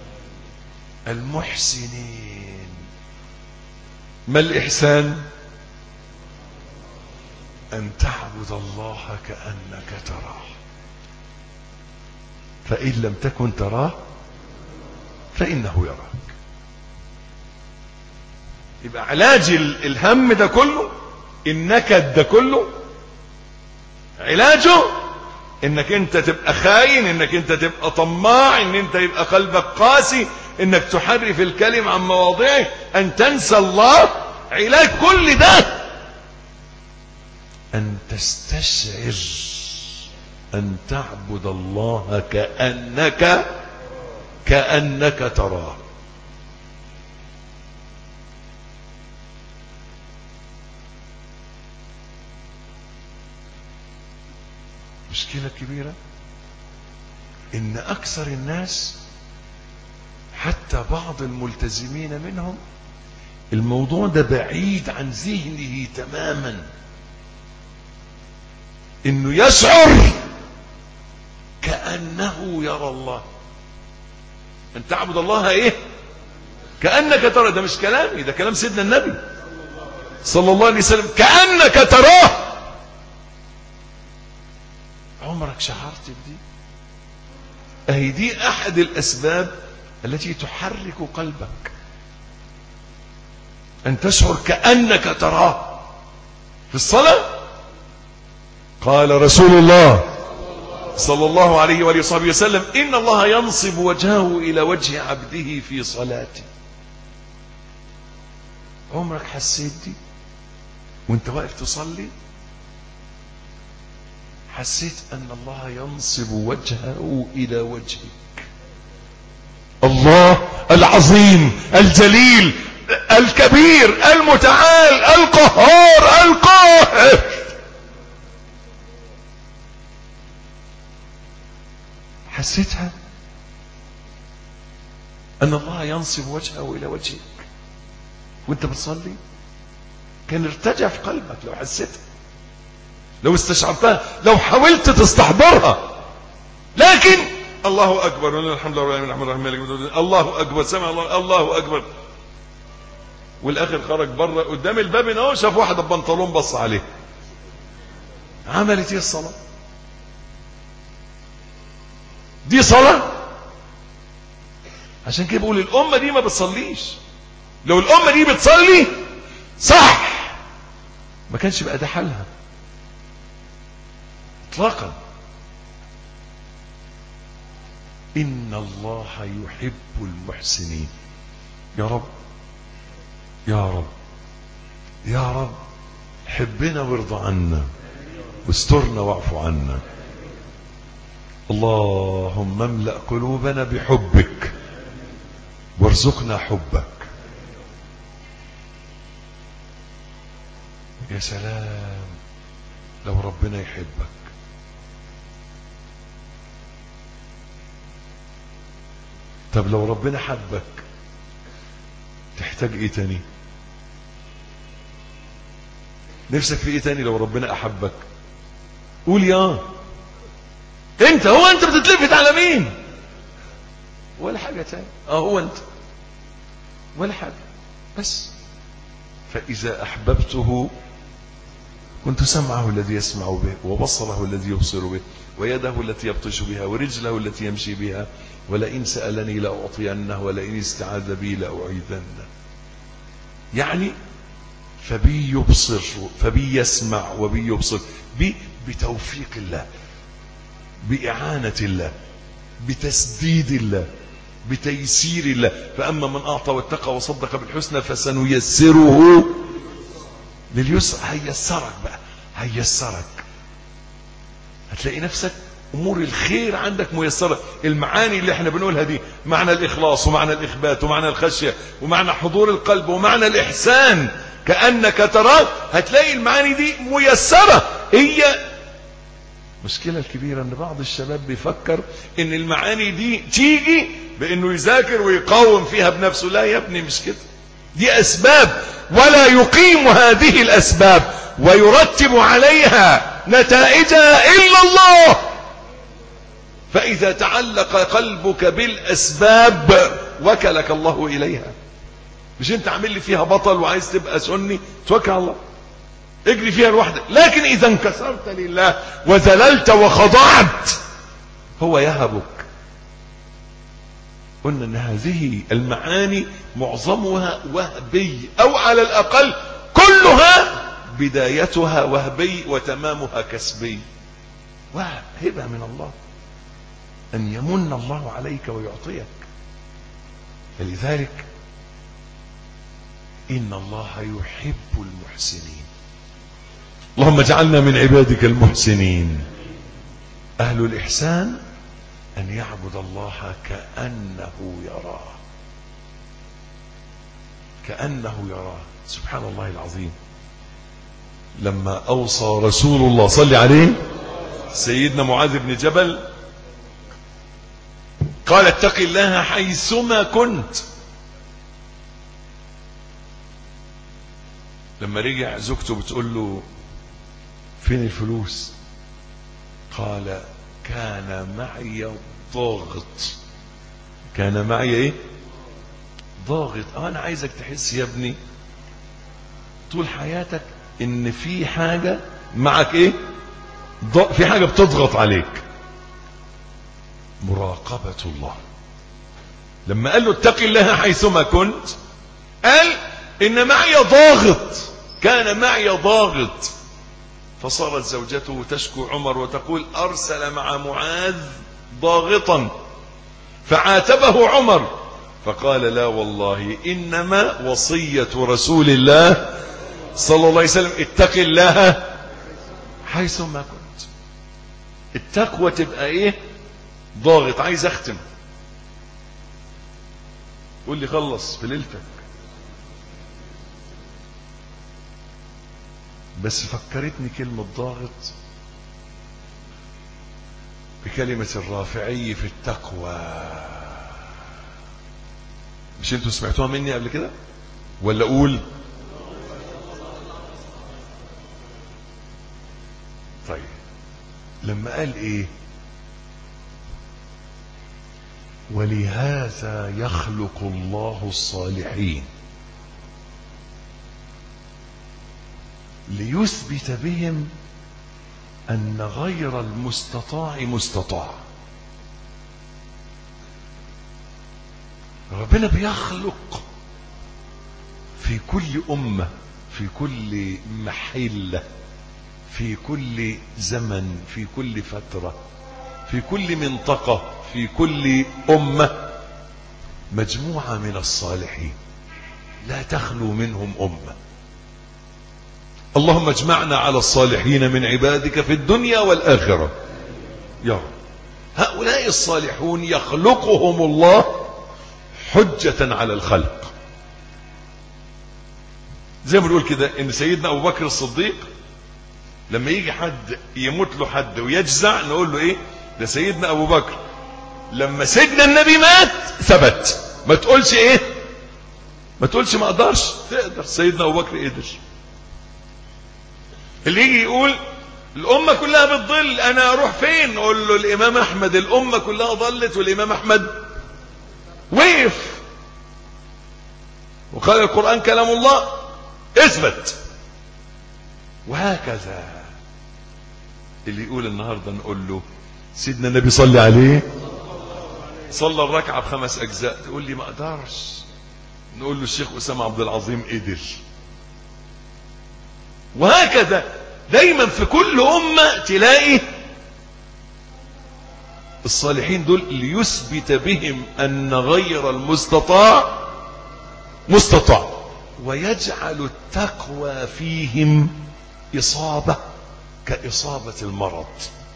المحسنين ما الإحسان أن تعبد الله كأنك تراه فإن لم تكن تراه فإنه يراك يبقى علاج الهم ده كله النكد ده كله علاجه انك انت تبقى خاين انك انت تبقى طماع ان انت يبقى قلبك قاسي انك تحرف الكلم عن مواضعه ان تنسى الله علاج كل ده ان تستشعر ان تعبد الله كأنك كأنك تراه مشكلة كبيرة ان اكثر الناس حتى بعض الملتزمين منهم الموضوع ده بعيد عن ذهنه تماما انه يشعر كأنه يرى الله ان تعبد الله ايه كأنك ترى ده مش كلامي ده كلام سيدنا النبي صلى الله عليه وسلم كأنك تراه عمرك شعرت بدي اهي دي احد الاسباب التي تحرك قلبك ان تشعر كأنك تراه في الصلاة قال رسول الله صلى الله عليه وآله وصحبه وسلم إن الله ينصب وجهه إلى وجه عبده في صلاته عمرك حسيت دي وانت واقف تصلي حسيت أن الله ينصب وجهه إلى وجهك الله العظيم الجليل الكبير المتعال القهار القاهر حسيتها أن الله ينصب وجهه إلى وجهك وانت بتصلي كان ارتجع في قلبك لو حسيتها لو استشعرتها لو حاولت تستحضرها لكن الله اكبر ولله الحمد لله الرحمن الرحيم مالك يوم الدين. الله اكبر سمع الله الله اكبر والاخر خرج بره قدام الباب هنا اهو شاف واحده ببنطلون بص عليه عملت ايه الصلاه دي صلاه عشان كده بقول الامه دي ما بتصليش لو الامه دي بتصلي صح ما كانش بقى ده حالها اطلاقا ان الله يحب المحسنين يا رب يا رب يا رب حبنا وارضى عنا واسترنا واعف عنا اللهم املا قلوبنا بحبك وارزقنا حبك يا سلام لو ربنا يحبك طب لو ربنا حبك تحتاج ايه تاني نفسك في ايه تاني لو ربنا احبك قول يا انت هو انت بتتلفت على مين ولا حاجة تاني اه هو انت ولا حاجة بس فإذا أحببته كنت سمعه الذي يسمع به وبصره الذي يبصر به ويده التي يبطش بها ورجله التي يمشي بها ولئن سألني لأعطينه ولئن استعاذ بي لأعيذنه يعني فبي يبصر فبي يسمع وبي يبصر بي بتوفيق الله بإعانة الله بتسديد الله بتيسير الله فأما من أعطى واتقى وصدق بالحسنى فسنيسره لليسر هيسرك بقى هيسرك هتلاقي نفسك امور الخير عندك ميسره المعاني اللي احنا بنقولها دي معنى الاخلاص ومعنى الاخبات ومعنى الخشيه ومعنى حضور القلب ومعنى الاحسان كانك تراه هتلاقي المعاني دي ميسره هي المشكله الكبيره ان بعض الشباب بيفكر ان المعاني دي تيجي بانه يذاكر ويقاوم فيها بنفسه لا يا ابني مش كده دي اسباب ولا يقيم هذه الاسباب ويرتب عليها نتائجها الا الله فاذا تعلق قلبك بالاسباب وكلك الله اليها مش انت عامل لي فيها بطل وعايز تبقى سني توكل على الله اجري فيها لوحدك لكن اذا انكسرت لله وذللت وخضعت هو يهبك قلنا ان هذه المعاني معظمها وهبي او على الاقل كلها بدايتها وهبي وتمامها كسبي وهب هبه من الله ان يمن الله عليك ويعطيك فلذلك ان الله يحب المحسنين اللهم اجعلنا من عبادك المحسنين اهل الاحسان أن يعبد الله كأنه يراه كأنه يراه سبحان الله العظيم لما أوصى رسول الله صلى عليه سيدنا معاذ بن جبل قال اتق الله حيثما كنت لما رجع زوجته بتقول له فين الفلوس قال كان معي ضاغط كان معي ايه ضاغط اه انا عايزك تحس يا ابني طول حياتك ان في حاجة معك ايه ض... في حاجة بتضغط عليك مراقبة الله لما قال له اتق الله حيثما كنت قال ان معي ضاغط كان معي ضاغط فصارت زوجته تشكو عمر وتقول أرسل مع معاذ ضاغطا فعاتبه عمر فقال لا والله إنما وصية رسول الله صلى الله عليه وسلم اتق الله حيثما كنت التقوى تبقى ايه ضاغط عايز اختم قول لي خلص في ليلتك بس فكرتني كلمة ضاغط كلمة الرافعي في التقوى مش انتوا سمعتوها مني قبل كده ولا اقول طيب لما قال ايه ولهذا يخلق الله الصالحين ليثبت بهم أن غير المستطاع مستطاع ربنا بيخلق في كل أمة في كل محلة في كل زمن في كل فترة في كل منطقة في كل أمة مجموعة من الصالحين لا تخلو منهم أمة اللهم اجمعنا على الصالحين من عبادك في الدنيا والآخرة يا رب هؤلاء الصالحون يخلقهم الله حجة على الخلق زي ما بنقول كده ان سيدنا ابو بكر الصديق لما يجي حد يموت له حد ويجزع نقول له ايه ده سيدنا ابو بكر لما سيدنا النبي مات ثبت ما تقولش ايه ما تقولش ما اقدرش تقدر سيدنا ابو بكر قدر اللي يجي يقول الأمة كلها بتضل أنا أروح فين نقول له الإمام أحمد الأمة كلها ضلت والإمام أحمد وقف وقال القرآن كلام الله اثبت وهكذا اللي يقول النهاردة نقول له سيدنا النبي صلي عليه صلى الركعة بخمس أجزاء تقول لي ما أقدرش نقول له الشيخ أسامة عبد العظيم قدر وهكذا دايما في كل أمة تلاقي الصالحين دول ليثبت بهم أن غير المستطاع مستطاع ويجعل التقوى فيهم إصابة كإصابة المرض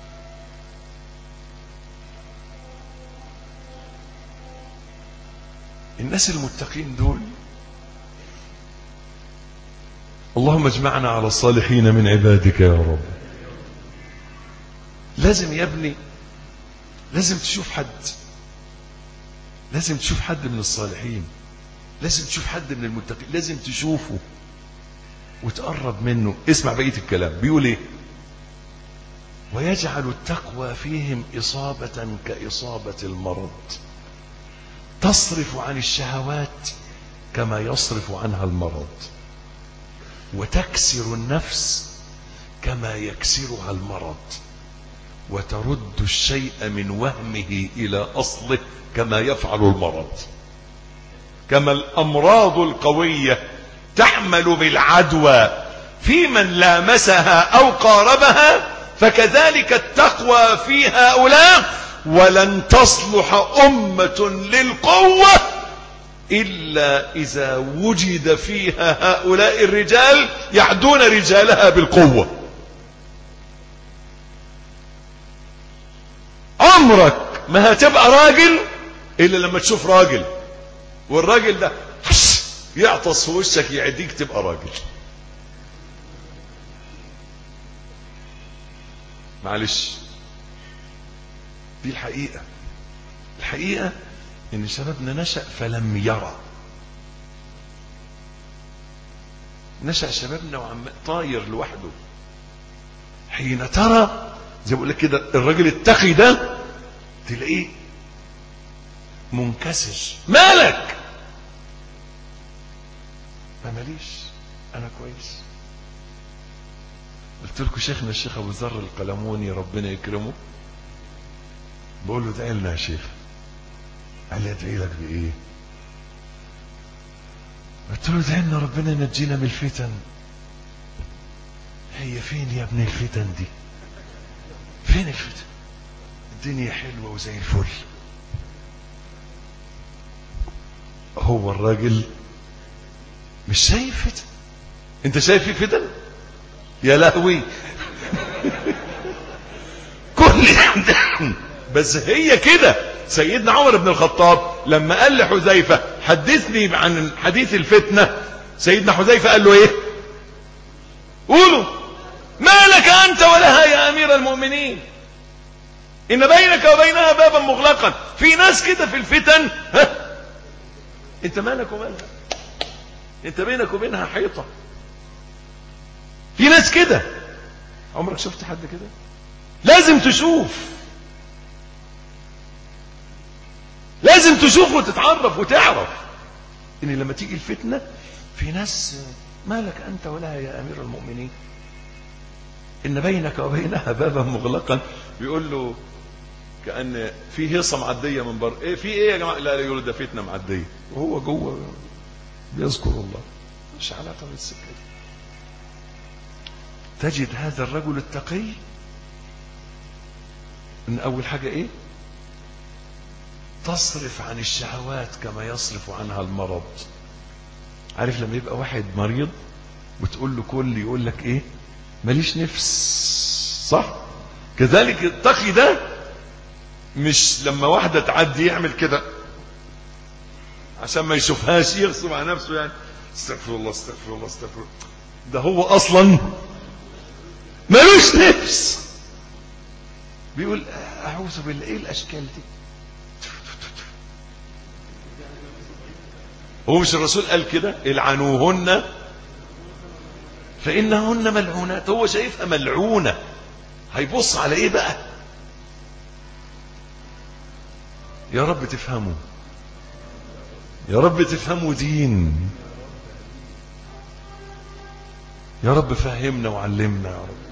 الناس المتقين دول اللهم اجمعنا على الصالحين من عبادك يا رب لازم يا ابني لازم تشوف حد لازم تشوف حد من الصالحين لازم تشوف حد من المتقين لازم تشوفه وتقرب منه اسمع بقية الكلام بيقول ايه ويجعل التقوى فيهم إصابة كإصابة المرض تصرف عن الشهوات كما يصرف عنها المرض وتكسر النفس كما يكسرها المرض وترد الشيء من وهمه إلى أصله كما يفعل المرض كما الأمراض القوية تحمل بالعدوى في من لامسها أو قاربها فكذلك التقوى في هؤلاء ولن تصلح أمة للقوة إلا إذا وجد فيها هؤلاء الرجال يعدون رجالها بالقوة عمرك ما هتبقى راجل إلا لما تشوف راجل والراجل ده يعطس في وشك يعديك تبقى راجل معلش دي الحقيقة الحقيقة ان شبابنا نشأ فلم يرى نشأ شبابنا وعم طاير لوحده حين ترى زي بقول لك كده الراجل التقي ده تلاقيه منكسر مالك ما ماليش انا كويس قلت لكم شيخنا الشيخ ابو ذر القلموني ربنا يكرمه بقول له ادعي لنا يا شيخ قال لي ادعي لك بايه قلت له ادعي لنا ربنا ينجينا من الفتن هي فين يا ابن الفتن دي فين الفتن الدنيا حلوة وزي الفل هو الراجل مش شايف فتن انت شايف في فتن يا لهوي كل بس هي كده سيدنا عمر بن الخطاب لما قال لحذيفة حدثني عن حديث الفتنة سيدنا حذيفة قال له ايه قولوا ما لك انت ولها يا امير المؤمنين إن بينك وبينها بابا مغلقا في ناس كده في الفتن ها أنت مالك ومالها أنت بينك وبينها حيطة في ناس كده عمرك شفت حد كده لازم تشوف لازم تشوف وتتعرف وتعرف ان لما تيجي الفتنة في ناس مالك انت ولا يا امير المؤمنين ان بينك وبينها بابا مغلقا بيقول له كان في هيصه معديه من بره ايه في ايه يا جماعه لا لا يقول ده فتنه معديه وهو جوه بيذكر الله مش علاقه بالسكه دي تجد هذا الرجل التقي ان اول حاجه ايه تصرف عن الشهوات كما يصرف عنها المرض عارف لما يبقى واحد مريض وتقول له كل يقول لك ايه ماليش نفس صح كذلك التقي ده مش لما واحدة تعدي يعمل كده عشان ما يشوفهاش يغصب على نفسه يعني استغفر الله استغفر الله استغفر الله ده هو اصلا ملوش نفس بيقول اعوذ بالله ايه الاشكال دي هو مش الرسول قال كده العنوهن فإنهن ملعونات هو شايفها ملعونة هيبص على ايه بقى يا رب تفهموا يا رب تفهموا دين يا رب فهمنا وعلمنا يا رب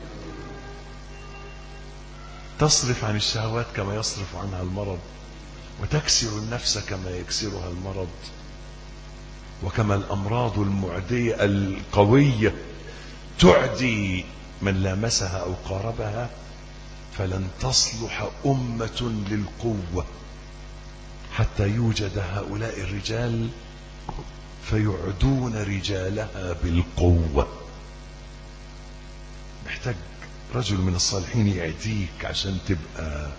تصرف عن الشهوات كما يصرف عنها المرض وتكسر النفس كما يكسرها المرض وكما الأمراض المعدية القوية تعدي من لامسها أو قاربها فلن تصلح أمة للقوة حتى يوجد هؤلاء الرجال فيعدون رجالها بالقوة محتاج رجل من الصالحين يعديك عشان تبقى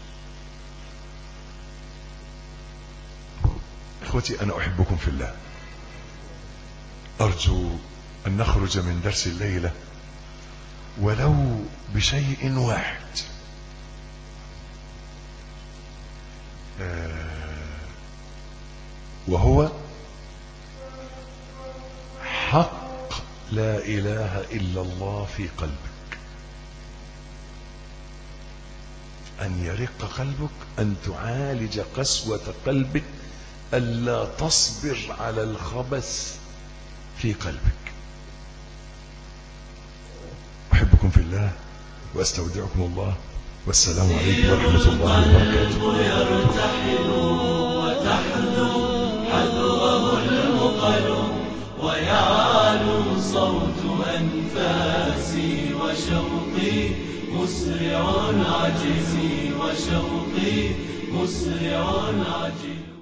اخوتي انا احبكم في الله ارجو ان نخرج من درس الليله ولو بشيء واحد آه وهو حق لا اله الا الله في قلبك ان يرق قلبك ان تعالج قسوه قلبك الا تصبر على الخبث في قلبك احبكم في الله واستودعكم الله والسلام عليكم ورحمه الله وبركاته يرتحل وتحذو حذوه المقل ويعلو صوت أنفاسي وشوقي مسرع عجزي وشوقي مسرع عجزي